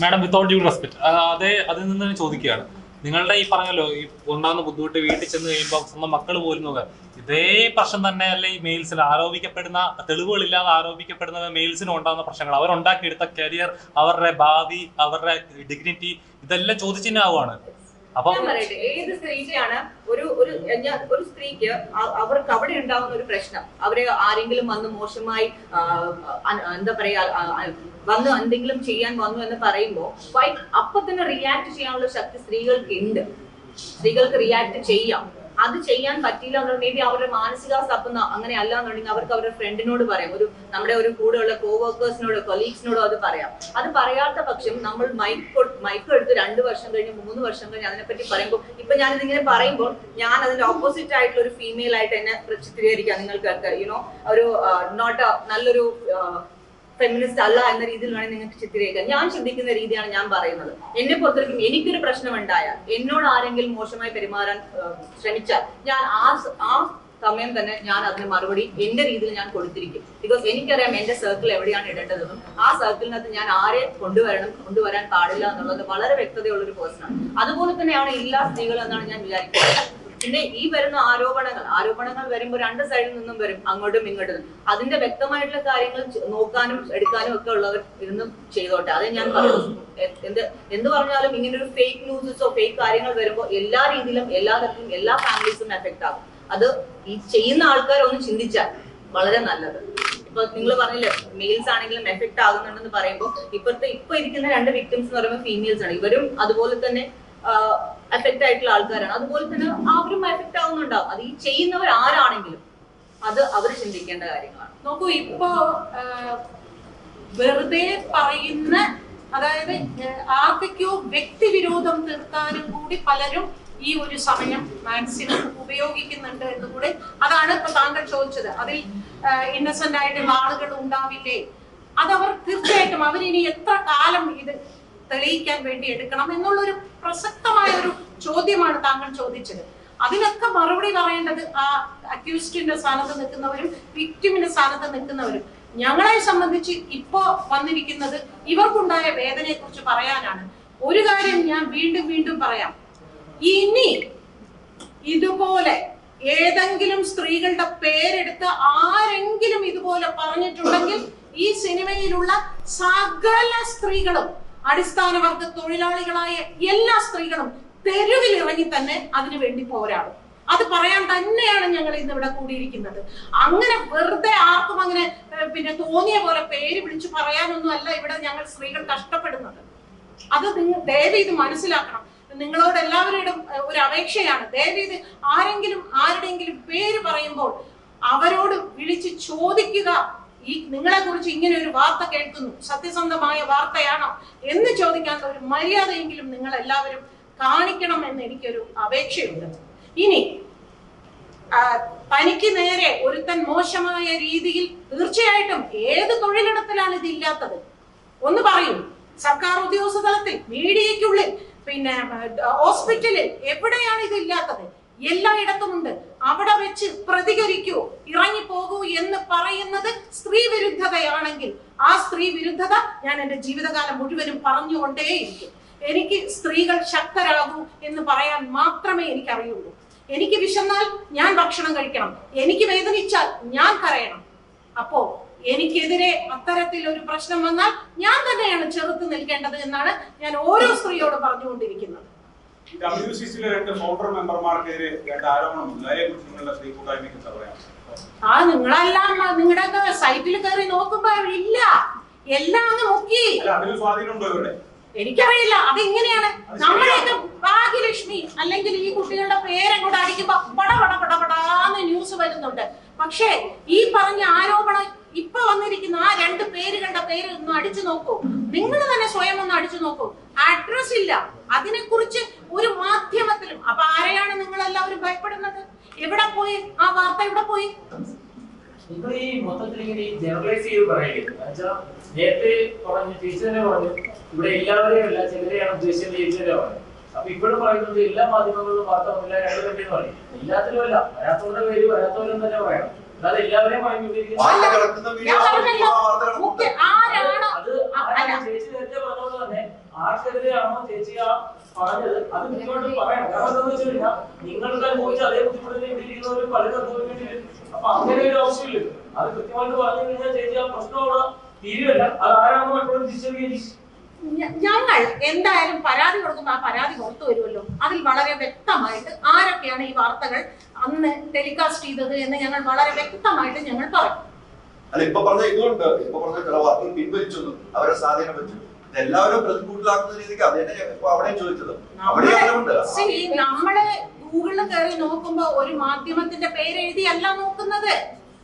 മാഡം വിത്തൗട്ട് ഡ്യൂ റെസ്പെക്ട് അതേ അതിൽ നിന്ന് തന്നെ ചോദിക്കുകയാണ് നിങ്ങളുടെ ഈ പറഞ്ഞല്ലോ ഈ ഉണ്ടാകുന്ന ബുദ്ധിമുട്ട് വീട്ടിൽ ചെന്ന് കഴിയുമ്പോൾ സ്വന്തം മക്കൾ പോലും നോക്കുക ഇതേ പ്രശ്നം തന്നെ അല്ലേ ഈ മെയിൽസിൽ ആരോപിക്കപ്പെടുന്ന തെളിവുകളില്ലാതെ ആരോപിക്കപ്പെടുന്ന മെയിൽസിനും ഉണ്ടാകുന്ന പ്രശ്നങ്ങൾ അവരുണ്ടാക്കിയെടുത്ത കരിയർ അവരുടെ ഭാവി അവരുടെ ഡിഗ്നിറ്റി ഇതെല്ലാം ചോദിച്ചിനാവുകയാണ് അപ്പം ഞാൻ പറയട്ടെ ഏത് സ്ത്രീക്കാണ് ഒരു ഒരു ഞാൻ ഒരു സ്ത്രീക്ക് അ- അവർക്ക് അവിടെ ഉണ്ടാവുന്ന ഒരു പ്രശ്നം അവരെ ആരെങ്കിലും വന്ന് മോശമായി ആ, അ- എന്താ പറയാ ആ, ആ, വന്ന് എന്തെങ്കിലും ചെയ്യാൻ വന്നു എന്ന് പറയുമ്പോൾ വൈ- അപ്പൊ തന്നെ റിയാക്ട് ചെയ്യാനുള്ള ശക്തി സ്ത്രീകൾക്ക് ഉണ്ട് സ്ത്രീകൾക്ക് റിയാക്ട് ചെയ്യാം അത് ചെയ്യാൻ പറ്റിയില്ല എന്നുണ്ടെങ്കിൽ മേ ബി അവരുടെ മാനസികാവസ്ഥ അപ്പം ന- അങ്ങനെ അല്ല എന്നുണ്ടെങ്കിൽ അവർക്ക് അവരുടെ ഫ്രണ്ടിനോട് പറയാം ഒരു നമ്മുടെ ഒരു കൂടെയുള്ള കോവർക്കേഴ്സിനോടോ കൊലീഗ്സിനോടോ അത് പറയാം അത് പറയാത്ത പക്ഷം നമ്മൾ മൈക്ക് മൈക്ക് എടുത്ത് രണ്ട് വർഷം കഴിഞ്ഞ് മൂന്ന് വർഷം കഴിഞ്ഞ് അതിനെപ്പറ്റി പറയുമ്പോൾ ഇപ്പൊ ഞാൻ ഇതിങ്ങനെ പറയുമ്പോൾ ഞാൻ അതിന്റെ ഓപ്പോസിറ്റ് ആയിട്ടുള്ള ഒരു ഫീമെയിൽ ആയിട്ട് എന്നെ ചിത്രീകരിക്കാം നിങ്ങൾക്കൊക്കെ യുനോ ഒരു നോട്ട് നല്ലൊരു ഫെമിനിസ്റ്റ് അല്ല എന്ന രീതിയിൽ വേണമെങ്കിൽ നിങ്ങൾക്ക് ചിത്രീകരിക്കാം ഞാൻ ചിന്തിക്കുന്ന രീതിയാണ് ഞാൻ പറയുന്നത് എന്നെ പുറത്തേക്കും എനിക്കൊരു പ്രശ്നം ഉണ്ടായാൽ എന്നോട് ആരെങ്കിലും മോശമായി പെരുമാറാൻ ആ, ശ്രമിച്ചാൽ ഞാൻ ആ സ- ആ സമയം തന്നെ ഞാൻ അതിന് മറുപടി എന്റെ രീതിയിൽ ഞാൻ കൊടുത്തിരിക്കും ബിക്കോസ് എനിക്കറിയാം എന്റെ സർക്കിൾ എവിടെയാണ് ഇടേണ്ടതെന്നും ആ സർക്കിളിനകത്ത് ഞാൻ ആരെ കൊണ്ടുവരണം കൊണ്ടുവരാൻ പാടില്ല എന്നുള്ളത് വളരെ വ്യക്തതയുള്ള ഒരു പേഴ്സണാണ് അതുപോലെ തന്നെയാണ് എല്ലാ സ്ത്രീകളും എന്നാണ് ഞാൻ വിചാരിക്കുന്നത് പിന്നെ ഈ വരുന്ന ആരോപണങ്ങൾ ആരോപണങ്ങൾ വരുമ്പോൾ രണ്ട് സൈഡിൽ നിന്നും വരും അങ്ങോട്ടും ഇങ്ങോട്ടും അതിന്റെ വ്യക്തമായിട്ടുള്ള കാര്യങ്ങൾ ചെ- നോക്കാനും എടുക്കാനും ഒക്കെ ഉള്ളവർ ഇരുന്ന് ചെയ്തോട്ടെ അതേ ഞാൻ പറയുന്നു എ- എന്ത് എന്ത് പറഞ്ഞാലും ഇങ്ങനെ ഒരു ഫേക്ക് ന്യൂസസോ ഫേക്ക് കാര്യങ്ങൾ വരുമ്പോൾ എല്ലാ രീതിയിലും എല്ലാ തരത്തിലും എല്ലാ ഫാമിലീസും എഫക്ട് ആകും അത് ഈ ചെയ്യുന്ന ആൾക്കാർ ഒന്ന് ചിന്തിച്ചാൽ വളരെ നല്ലത് ഇപ്പൊ നിങ്ങൾ പറഞ്ഞില്ലേ മെയിൽസ് ആണെങ്കിലും എഫക്ട് ആകുന്നുണ്ടെന്ന് പറയുമ്പോൾ ഇപ്പോഴത്തെ ഇപ്പൊ ഇരിക്കുന്ന രണ്ട് വിക്ടിംസ് എന്ന് പറയുമ്പോൾ ഫീമെയിൽസ് ആണ് ഇവരും അതുപോലെ തന്നെ എഫക്ട് ആയിട്ടുള്ള ആൾക്കാരാണ് അതുപോലെ തന്നെ അവരും എഫക്ട് ആവുന്നുണ്ടാവും അത് ഈ ചെയ്യുന്നവർ ആരാണെങ്കിലും അത് അവർ ചിന്തിക്കേണ്ട കാര്യങ്ങളാണ് നോക്കൂ ഇപ്പോ ആ, വെറുതെ പറയുന്ന അതായത് ആ, ആർക്കൊക്കെയോ വ്യക്തിവിരോധം തീർക്കാനും കൂടി പലരും ഈ ഒരു സമയം മാക്സിമം ഉപയോഗിക്കുന്നുണ്ട് എന്ന് കൂടെ അതാണ് ഇപ്പൊ താങ്കൾ ചോദിച്ചത് അതിൽ ഇന്നസെന്റ് ആയിട്ടുള്ള ആളുകൾ ഉണ്ടാവില്ലേ അതവർ തീർച്ചയായിട്ടും അവരിനി എത്ര കാലം ഇത് തെളിയിക്കാൻ വേണ്ടി എടുക്കണം എന്നുള്ളൊരു പ്രസക്തമായ ഒരു ചോദ്യമാണ് താങ്കൾ ചോദിച്ചത് അതിനൊക്കെ മറുപടി പറയേണ്ടത് ആ അക്യൂസ്റ്റിന്റെ സ്ഥാനത്ത് നിൽക്കുന്നവരും വിക്ടിമിന്റെ സ്ഥാനത്ത് നിൽക്കുന്നവരും ഞങ്ങളെ സംബന്ധിച്ച് ഇപ്പോ വന്നിരിക്കുന്നത് ഇവർക്കുണ്ടായ വേദനയെ കുറിച്ച് പറയാനാണ് ഒരു കാര്യം ഞാൻ വീണ്ടും വീണ്ടും പറയാം ഇനി ഇതുപോലെ ഏതെങ്കിലും സ്ത്രീകളുടെ പേരെടുത്ത് ആരെങ്കിലും ഇതുപോലെ പറഞ്ഞിട്ടുണ്ടെങ്കിൽ ഈ സിനിമയിലുള്ള സകല സ്ത്രീകളും അടിസ്ഥാന വർഗ തൊഴിലാളികളായ എല്ലാ സ്ത്രീകളും തെരുവിൽ ഇറങ്ങി തന്നെ അതിനു വേണ്ടി പോരാടും അത് പറയാൻ തന്നെയാണ് ഞങ്ങൾ ഇന്ന് ഇവിടെ കൂടിയിരിക്കുന്നത് അങ്ങനെ വെറുതെ ആർക്കും അങ്ങനെ ഏഹ്, പിന്നെ തോന്നിയ പോലെ പേര് വിളിച്ചു പറയാനൊന്നും അല്ല ഇവിടെ ഞങ്ങൾ സ്ത്രീകൾ കഷ്ടപ്പെടുന്നത് അത് നിങ്ങൾ ദയവ് ഇത് മനസ്സിലാക്കണം നിങ്ങളോട് എല്ലാവരോടും ഏഹ്, ഒരു അപേക്ഷയാണ് ദയവ് ഇത് ആരെങ്കിലും ആരുടെയെങ്കിലും പേര് പറയുമ്പോൾ അവരോട് വിളിച്ച് ചോദിക്കുക ഈ നിങ്ങളെ കുറിച്ച് ഇങ്ങനെ ഒരു വാർത്ത കേൾക്കുന്നു സത്യസന്ധമായ വാർത്തയാണോ എന്ന് ചോദിക്കാനുള്ള ഒരു മര്യാദയെങ്കിലും നിങ്ങൾ എല്ലാവരും കാണിക്കണം എന്ന് എനിക്കൊരു അപേക്ഷയുണ്ട് ഇനി ആ, തനിക്ക് നേരെ ഒരുത്തൻ മോശമായ രീതിയിൽ തീർച്ചയായിട്ടും ഏത് തൊഴിലിടത്തിലാണ് ഇത് ഇല്ലാത്തത് ഒന്ന് പറയൂ സർക്കാർ ഉദ്യോഗസ്ഥ തലത്തിൽ മീഡിയയ്ക്കുള്ളിൽ പിന്നെ ആ, ഹോസ്പിറ്റലിൽ എവിടെയാണ് ഇത് ഇല്ലാത്തത് എല്ലായിടത്തുമുണ്ട് അവിടെ വെച്ച് പ്രതികരിക്കൂ ഇറങ്ങിപ്പോകൂ എന്ന് പറയുന്നത് സ്ത്രീ വിരുദ്ധതയാണെങ്കിൽ ആ സ്ത്രീ വിരുദ്ധത ഞാൻ എൻ്റെ ജീവിതകാലം മുഴുവനും പറഞ്ഞുകൊണ്ടേയിരിക്കും എനിക്ക് സ്ത്രീകൾ ശക്തരാകൂ എന്ന് പറയാൻ മാത്രമേ എനിക്കറിയുള്ളൂ എനിക്ക് വിശന്നാൽ ഞാൻ ഭക്ഷണം കഴിക്കണം എനിക്ക് വേദനിച്ചാൽ ഞാൻ കരയണം അപ്പോ എനിക്കെതിരെ അത്തരത്തിൽ ഒരു പ്രശ്നം വന്നാൽ ഞാൻ തന്നെയാണ് ചെറുത്ത് നിൽക്കേണ്ടത് എന്നാണ് ഞാൻ ഓരോ സ്ത്രീയോട് പറഞ്ഞുകൊണ്ടിരിക്കുന്നത് ഡബ്ല്യു സി സിയിലെ രണ്ട് ഫൗണ്ടർ മെമ്പർമാർക്കെതിരെ രണ്ട് ആരോപണമുണ്ട് അതിനെക്കുറിച്ച് നിങ്ങളുടെ സ്ത്രീ കൂട്ടായ്മയ്ക്ക് എന്താ പറയാം ആ നിങ്ങളെല്ലാം നിങ്ങളുടെ സൈറ്റിൽ കയറി നോക്കുമ്പോ ഇല്ല എല്ലാം അങ്ങ് മുക്കി അല്ല അതിന് സ്വാധീനമുണ്ടോ ഇവരുടെ എനിക്കറിയില്ല അതെങ്ങനെയാണ് നമ്മളെയൊക്കെ ഭാഗ്യലക്ഷ്മി അല്ലെങ്കിൽ ഈ കുട്ടികളുടെ പേരങ്ങോട്ട് അടിക്കുമ്പോ പട പട പട പടാന്ന് ന്യൂസ് വരുന്നുണ്ട് പക്ഷേ ഈ പറഞ്ഞ ആരോപണം ഇപ്പൊ വന്നിരിക്കുന്ന ആ രണ്ട് പേരുകളുടെ പേര് ഒന്ന് അടിച്ചു നോക്കൂ നിങ്ങൾ തന്നെ സ്വയം ഒന്ന് അടിച്ചു നോക്കൂ അഡ്രസ് ഇല്ല അതിനെക്കുറിച്ച് ഒരു മാധ്യമത്തിലും അപ്പൊ ആരെയാണ് നിങ്ങൾ എല്ലാവരും ഭയപ്പെടുന്നത് എവിടെ പോയി ആ വാർത്ത എവിടെ പോയി നിങ്ങൾ ഈ മൊത്തത്തിൽ ഇങ്ങനെ ഈ ജനറലൈസ് ചെയ്ത് പറയരുത് എന്നുവെച്ചാൽ നേരത്തെ പറഞ്ഞു ചേച്ചി തന്നെ പറഞ്ഞു ഇവിടെ എല്ലാവരെയും അല്ല ചിലരെയാണ് ഉദ്ദേശിച്ചത് ചേച്ചി തന്നെ പറഞ്ഞു അപ്പൊ ഇവിടെ പറയുന്നത് എല്ലാ മാധ്യമങ്ങളിലും വാർത്ത വന്നില്ല രണ്ട് പേരെയും പറയും എല്ലാത്തിലും അല്ല വരാത്തവരുടെ പേര് വരാത്തവരും തന്നെ പറയണം അല്ലാതെ എല്ലാവരെയും പറഞ്ഞു വാർത്ത കിടക്കുന്ന ഞാൻ വീഡിയോ പറഞ്ഞല്ലോ വാർത്ത മുഖ്യ കിടക്കുന്നുണ്ട് ആരാണ് അത് അല്ല. ആരാണ് ചേച്ചി നേരത്തെ പറഞ്ഞതുപോലെ തന്നെ ആർക്കെതിരെയാണോ ചേച്ചി ആ പറഞ്ഞത് അത് നിങ്ങളോട് പറയണം കാരണം എന്താണെന്ന് വെച്ച് കഴിഞ്ഞാൽ നിങ്ങൾക്ക് അനുഭവിച്ച അതേ ബുദ്ധിമുട്ടിനെ ഇവിടെ ഇരിക്കുന്നവർ പലരും അനുഭവിക്കേണ്ടി വരും അപ്പൊ അങ്ങനെ ഒരു ആവശ്യമില്ല അത് കൃത്യമായിട്ട് പറഞ്ഞു കഴിഞ്ഞാൽ ചേച്ചി ആ പ്രശ്നം അവിടെ തീരുവല്ല അത് ആരാണെന്ന് മറ്റുള്ളവർ തിരിച്ചറിയുകയും ചെയ്യും ഞ- ഞങ്ങൾ എന്തായാലും പരാതി കൊടുക്കുമ്പോൾ ആ പരാതി പുറത്തു വരുമല്ലോ അതിൽ വളരെ വ്യക്തമായിട്ട് ആരൊക്കെയാണ് ഈ വാർത്തകൾ അന്ന് ടെലികാസ്റ്റ് ചെയ്തത് എന്ന് ഞങ്ങൾ വളരെ വ്യക്തമായിട്ട് ഞങ്ങൾ പറയും അല്ല ഇപ്പൊ പറഞ്ഞ ഇതുകൊണ്ട് ഇപ്പൊ പറഞ്ഞ ചില വാർത്തകൾ പിൻവലിച്ചൊന്നും അവരെ സ്വാധീനം വെച്ചു എല്ലാവരും പ്രതികൂട്ടിലാക്കുന്ന രീതിക്ക് അത് തന്നെ ഇപ്പൊ അവിടെയും ചോദിച്ചത് അവിടെ അങ്ങനെയുണ്ട് See, നമ്മള് ഗൂഗിളിൽ കയറി നോക്കുമ്പോ ഒരു മാധ്യമത്തിന്റെ പേര് എഴുതിയല്ല നോക്കുന്നത്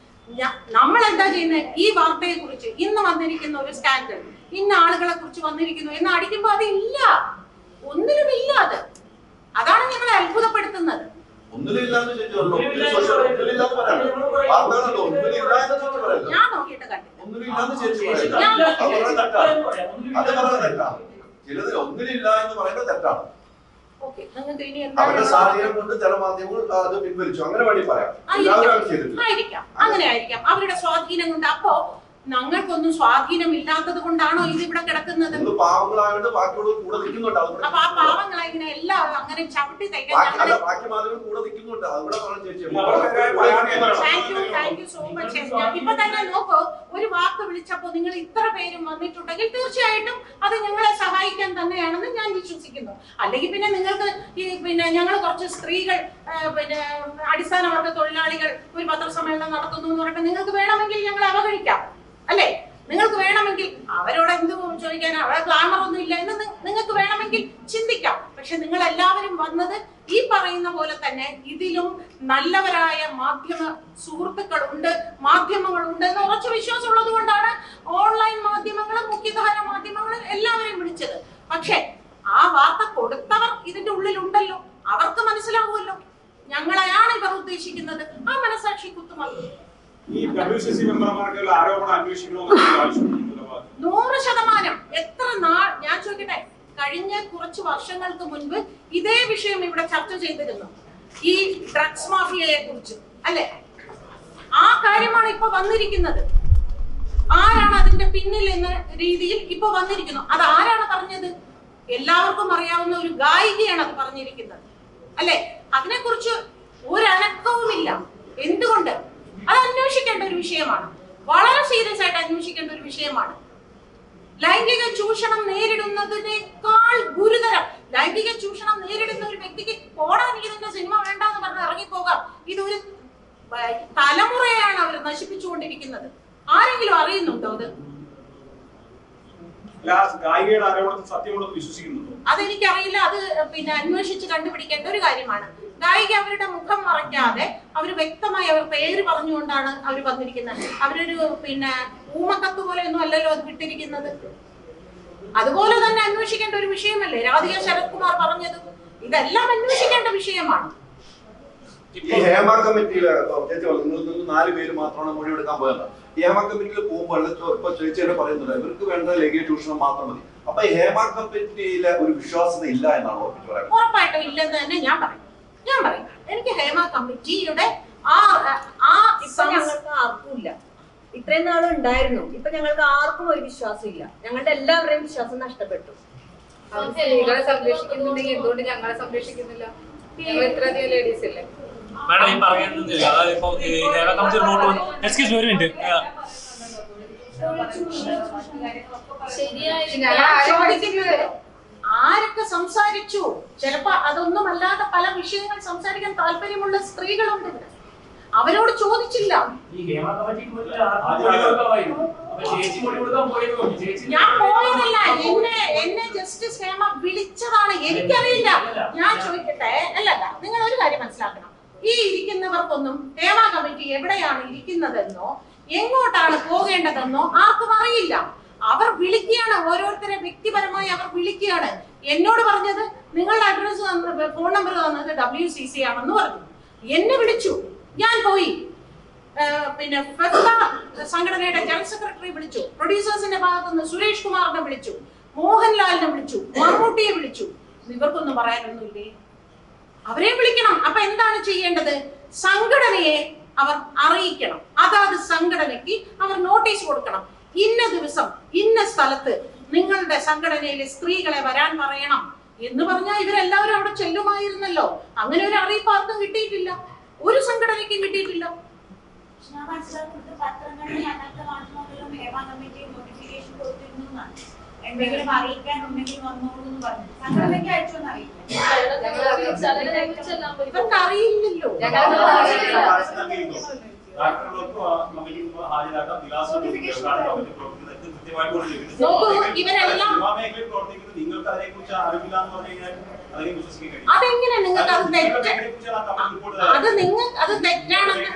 ഞ- നമ്മൾ എന്താ ചെയ്യുന്നത് ഈ വാർത്തയെ കുറിച്ച് ഇന്ന് വന്നിരിക്കുന്ന ഒരു സ്കാൻഡൽ ഇന്ന ആളുകളെ കുറിച്ച് വന്നിരിക്കുന്നു എന്ന് അടിക്കുമ്പോ അതില്ല ഒന്നിനും ഇല്ല അത് അതാണ് ഞങ്ങളെ അത്ഭുതപ്പെടുത്തുന്നത് ഒന്നിലില്ലാന്ന് ചോദിച്ചല്ലോ ഒന്നിലില്ലാന്ന് പറയാം വാർത്തകളല്ലോ ഒന്നിലില്ല എന്ന് ചോദിച്ചു പറയല്ലോ ഞാൻ നോക്കിയിട്ട് കണ്ടില്ല ഒന്നിലില്ലാന്ന് ചേച്ചി ചേച്ചി പറയല്ലോ കണ്ടില്ല. അത് പറയുന്നത് തെറ്റാണ് ഇത്രയും പറയാം. ഒന്നും അത് ഇല്ല. പറയുന്നത് തെറ്റാണ് ചിലത് ഒന്നിലില്ല എന്ന് പറയുന്നത് തെറ്റാണ് ഓക്കെ നിങ്ങൾക്ക് ഇനി അവരുടെ എന്താണ് സ്വാധീനം കൊണ്ട് ചില മാധ്യമങ്ങൾ അത് പിൻവലിച്ചു അങ്ങനെ വേണ്ടി പറയാം എല്ലാവരും അത് ചെയ്തിട്ടില്ല ആയിരിക്കാം അങ്ങനെ ആയിരിക്കാം അവരുടെ സ്വാധീനം കൊണ്ട് അപ്പോ ഞങ്ങൾക്കൊന്നും സ്വാധീനം ഇല്ലാത്തത് കൊണ്ടാണോ ഇത് ഇവിടെ കിടക്കുന്നത് നിങ്ങൾ പാവങ്ങളായോണ്ട് ബാക്കിയോട് കൂടെ നിൽക്കുന്നുണ്ട് അതുകൂടെ അപ്പൊ ആ പാവങ്ങളെ ഇങ്ങനെ എല്ലാവരും അങ്ങനെ ചവിട്ടി തയ്ക്കാൻ ബാക്കി അല്ല ഞങ്ങൾ ബാക്കി മാധ്യമങ്ങൾ കൂടെ നിൽക്കുന്നുണ്ട് അതുകൂടെ പറഞ്ഞു ചേച്ചി അവരുടെ പരാതി thank you thank you so much ഇപ്പൊ തന്നെ നോക്കൂ ഒരു വാക്ക് വിളിച്ചപ്പോ നിങ്ങൾ ഇത്ര പേരും വന്നിട്ടുണ്ടെങ്കിൽ തീർച്ചയായിട്ടും അത് ഞങ്ങളെ സഹായിക്കാൻ തന്നെയാണെന്ന് ഞാൻ വിശ്വസിക്കുന്നു അല്ലെങ്കിൽ പിന്നെ നിങ്ങൾക്ക് ഈ പിന്നെ ഞങ്ങൾ കുറച്ച് സ്ത്രീകൾ ആ, പിന്നെ അടിസ്ഥാന വർഗ തൊഴിലാളികൾ ഒരു പത്രസമ്മേളനം നടത്തുന്നു എന്ന് പറഞ്ഞിട്ട് നിങ്ങൾക്ക് വേണമെങ്കിൽ ഞങ്ങൾ അവഗണിക്കാം അല്ലേ നിങ്ങൾക്ക് വേണമെങ്കിൽ അവരോട് എന്ത് ചോദിക്കാൻ അവിടെ ഗ്ലാമർ ഒന്നും ഇല്ല എന്ന് നി- നിങ്ങൾക്ക് വേണമെങ്കിൽ ചിന്തിക്കാം പക്ഷെ നിങ്ങൾ എല്ലാവരും വന്നത് ഈ പറയുന്ന പോലെ തന്നെ ഇതിലും നല്ലവരായ മാധ്യമ സുഹൃത്തുക്കളുണ്ട് മാധ്യമങ്ങളുണ്ട് എന്ന് ഉറച്ച വിശ്വാസമുള്ളത് കൊണ്ടാണ് ഓൺലൈൻ മാധ്യമങ്ങളും മുഖ്യധാര മാധ്യമങ്ങളും എല്ലാവരെയും വിളിച്ചത് പക്ഷെ ആ വാർത്ത കൊടുത്തവർ ഇതിന്റെ ഉള്ളിലുണ്ടല്ലോ അവർക്ക് മനസ്സിലാവുമല്ലോ ഞങ്ങളെയാണ് ഇവർ ഉദ്ദേശിക്കുന്നത് ആ മനസാക്ഷി കുത്തുമതി ഈ ഡബ്ല്യു സി സി മെമ്പർമാർക്കുള്ള ആരോപണം അന്വേഷിക്കണമെന്ന് ആവശ്യപ്പെടുന്നല്ലോ നൂറ് ശതമാനം എത്ര നാൾ ഞാൻ ചോദിക്കട്ടെ കഴിഞ്ഞ കുറച്ച് വർഷങ്ങൾക്ക് മുൻപ് ഇതേ വിഷയം ഇവിടെ ചർച്ച ചെയ്തിരുന്നു ഈ ഡ്രഗ്സ് മാഫിയയെ കുറിച്ച് അല്ലെ ആ കാര്യമാണ് ഇപ്പൊ വന്നിരിക്കുന്നത് ആരാണ് അതിന്റെ പിന്നിൽ എന്ന രീതിയിൽ ഇപ്പൊ വന്നിരിക്കുന്നു അത് ആരാണ് പറഞ്ഞത് എല്ലാവർക്കും അറിയാവുന്ന ഒരു ഗായികയാണ് അത് പറഞ്ഞിരിക്കുന്നത് അല്ലെ അതിനെക്കുറിച്ച് ഒരനക്കവുമില്ല എന്തുകൊണ്ട് അത് അന്വേഷിക്കേണ്ട ഒരു വിഷയമാണ് വളരെ സീരിയസ് ആയിട്ട് അന്വേഷിക്കേണ്ട ഒരു വിഷയമാണ് ലൈംഗിക ചൂഷണം നേരിടുന്നതിനേക്കാൾ ഗുരുതരം ലൈംഗിക ചൂഷണം നേരിടുന്ന ഒരു വ്യക്തിക്ക് പോടാൻ ഇതിന്റെ സിനിമ വേണ്ടെന്ന് പറഞ്ഞ് ഇറങ്ങിപ്പോകാം ഇതൊരു ഏർ, തലമുറയാണ് അവർ നശിപ്പിച്ചുകൊണ്ടിരിക്കുന്നത് ആരെങ്കിലും അറിയുന്നുണ്ടോ അത് അല്ല ആ ഗായികയുടെ ആരോപണത്തിൽ സത്യമുണ്ടെന്ന് വിശ്വസിക്കുന്നുണ്ടോ അതെനിക്കറിയില്ല അത് പിന്നെ അന്വേഷിച്ച് കണ്ടുപിടിക്കേണ്ട ഒരു കാര്യമാണ് ഗായിക അവരുടെ മുഖം മറയ്ക്കാതെ അവർ വ്യക്തമായി അവർ പേര് പറഞ്ഞുകൊണ്ടാണ് അവർ വന്നിരിക്കുന്നത് അവരൊരു പിന്നെ ഊമക്കത്ത് പോലെ ഒന്നും അല്ലല്ലോ അത് വിട്ടിരിക്കുന്നത് അതുപോലെ തന്നെ അന്വേഷിക്കേണ്ട ഒരു വിഷയമല്ലേ രാധിക ശരത് കുമാർ പറഞ്ഞത് ഇതെല്ലാം അന്വേഷിക്കേണ്ട വിഷയമാണ് ഈ ഹേമ കമ്മിറ്റിയില് ചേച്ചി പറഞ്ഞു നിങ്ങൾ നിന്ന് നാല് പേര് മാത്രമാണ് മൊഴി എടുക്കാൻ പോയത് ഈ ഹേമ കമ്മിറ്റിയിൽ പോകുമ്പോൾ ഇപ്പൊ ചേച്ചി തന്നെ പറയുന്നത് ഇവർക്ക് വേണ്ട ലൈംഗിക ചൂഷണം മാത്രം മതി അപ്പൊ ഈ ഹേമ കമ്മിറ്റിയിലെ ഒരു വിശ്വാസത ഇല്ല എന്നാണ് ഉറപ്പിച്ചു പറയുന്നത് ഉറപ്പായിട്ടും ഇല്ലെന്ന് തന്നെ ഞാൻ പറയും ഞാൻ പറയും എനിക്ക് ഹേമ കമ്മിറ്റിയുടെ ആ ആ ഇപ്പൊ സംസ്- ഞങ്ങൾക്ക് ആർക്കും ഇല്ല ഇത്രയും നാളും ഉണ്ടായിരുന്നു ഇപ്പൊ ഞങ്ങൾക്ക് ആർക്കും ഒരു വിശ്വാസം ഇല്ല ഞങ്ങളുടെ എല്ലാവരുടെയും വിശ്വാസം നഷ്ടപ്പെട്ടു അവർ സ്ത്രീകളെ സംരക്ഷിക്കുന്നുണ്ടെങ്കിൽ എന്തുകൊണ്ട് ഞങ്ങളെ സംരക്ഷിക്കുന്നില്ല ഞങ്ങൾ ഇത്രയധികം ലേഡീസ് അല്ലേ മാഡം ഈ പറയുന്നത് അതായത് ഇപ്പൊ ഈ കേരള കമ്മിറ്റി റിപ്പോർട്ട് വന്നു എക്സ്ക്യൂസ് ഒരു മിനിറ്റ് ശരിയായിരിക്കും ഞാൻ ഞാൻ ആരെയും ചോദിക്കുന്നത് ആരൊക്കെ സംസാരിച്ചു ചിലപ്പോ അതൊന്നും അല്ലാതെ പല വിഷയങ്ങൾ സംസാരിക്കാൻ താല്പര്യമുള്ള സ്ത്രീകളുണ്ട് ഇവിടെ അവരോട് ചോദിച്ചില്ല ഈ ഹേമ കമ്മിറ്റിക്ക് മുന്നിൽ ആദ്യം മൊഴി കൊടുക്കാമായിരുന്നു അപ്പൊ ചേച്ചി മൊഴി കൊടുക്കാൻ പോയത് നോക്കി ചേച്ചി ഞാൻ പോയതല്ല എന്നെ എന്നെ ജസ്റ്റിസ് ഹേമ വിളിച്ചതാണ് എനിക്കറിയില്ല ഞാൻ ചോദിക്കട്ടെ അല്ലല്ല നിങ്ങൾ ഒരു കാര്യം മനസ്സിലാക്കണം ഈ ഇരിക്കുന്നവർക്കൊന്നും ഹേമ കമ്മിറ്റി എവിടെയാണ് ഇരിക്കുന്നതെന്നോ എങ്ങോട്ടാണ് പോകേണ്ടതെന്നോ ആർക്കും അറിയില്ല അവർ വിളിക്കുകയാണ് ഓരോരുത്തരെ വ്യക്തിപരമായി അവർ വിളിക്കുകയാണ് എന്നോട് പറഞ്ഞത് നിങ്ങളുടെ അഡ്രസ് ഫോൺ നമ്പർ തന്നത് ഡബ്ല്യു സി സി ആണെന്ന് പറഞ്ഞു എന്നെ വിളിച്ചു ഞാൻ പോയി ഏഹ് പിന്നെ ഫെഫ്ക സംഘടനയുടെ ജനറൽ സെക്രട്ടറി വിളിച്ചു പ്രൊഡ്യൂസേഴ്സിന്റെ ഭാഗത്ത് നിന്ന് സുരേഷ് കുമാറിനെ വിളിച്ചു മോഹൻലാലിനെ വിളിച്ചു മമ്മൂട്ടിയെ വിളിച്ചു ഇവർക്കൊന്നും പറയാനൊന്നുമില്ലേ അവരെ വിളിക്കണം അപ്പൊ എന്താണ് ചെയ്യേണ്ടത് സംഘടനയെ അവർ അറിയിക്കണം അതാത് സംഘടനയ്ക്ക് അവർ നോട്ടീസ് കൊടുക്കണം ഇന്ന ദിവസം ഇന്ന സ്ഥലത്ത് നിങ്ങളുടെ സംഘടനയിലെ സ്ത്രീകളെ വരാൻ പറയണം എന്ന് പറഞ്ഞാൽ ഇവരെല്ലാവരും അവിടെ ചെല്ലുമായിരുന്നല്ലോ അങ്ങനെ ഒരു അറിയിപ്പ് ആർക്കും കിട്ടിയിട്ടില്ല ഒരു സംഘടനയ്ക്കും കിട്ടിയിട്ടില്ല ഞാൻ മനസ്സിലാക്കുന്നത് പത്രങ്ങളിൽ അങ്ങനത്തെ മാധ്യമങ്ങളിലും ഹേമ കമ്മിറ്റി നോട്ടിഫിക്കേഷൻ കൊടുത്തിരുന്നു എന്നാണ് എന്തെങ്കിലും അറിയിക്കാനുണ്ടെങ്കിൽ വന്നോളൂ എന്ന് പറഞ്ഞു സംഘടനയ്ക്ക് അയച്ചോന്ന് അറിയില്ല ഞങ്ങൾക്ക് ചെല്ലാൻ പറ്റും ഇവർക്ക് അറിയില്ലല്ലോ നോക്കൂ, ഇവരെല്ലാം- നിങ്ങൾക്ക് അതിനെ കുറിച്ച് അറിവില്ല എന്ന് പറഞ്ഞു കഴിഞ്ഞാൽ അതിനെ വിശ്വസിക്കാൻ കഴിയും അതെങ്ങനെ നിങ്ങൾക്ക് അത് തെറ്റ് അത് നിങ്ങൾ അത് തെറ്റാണെന്ന്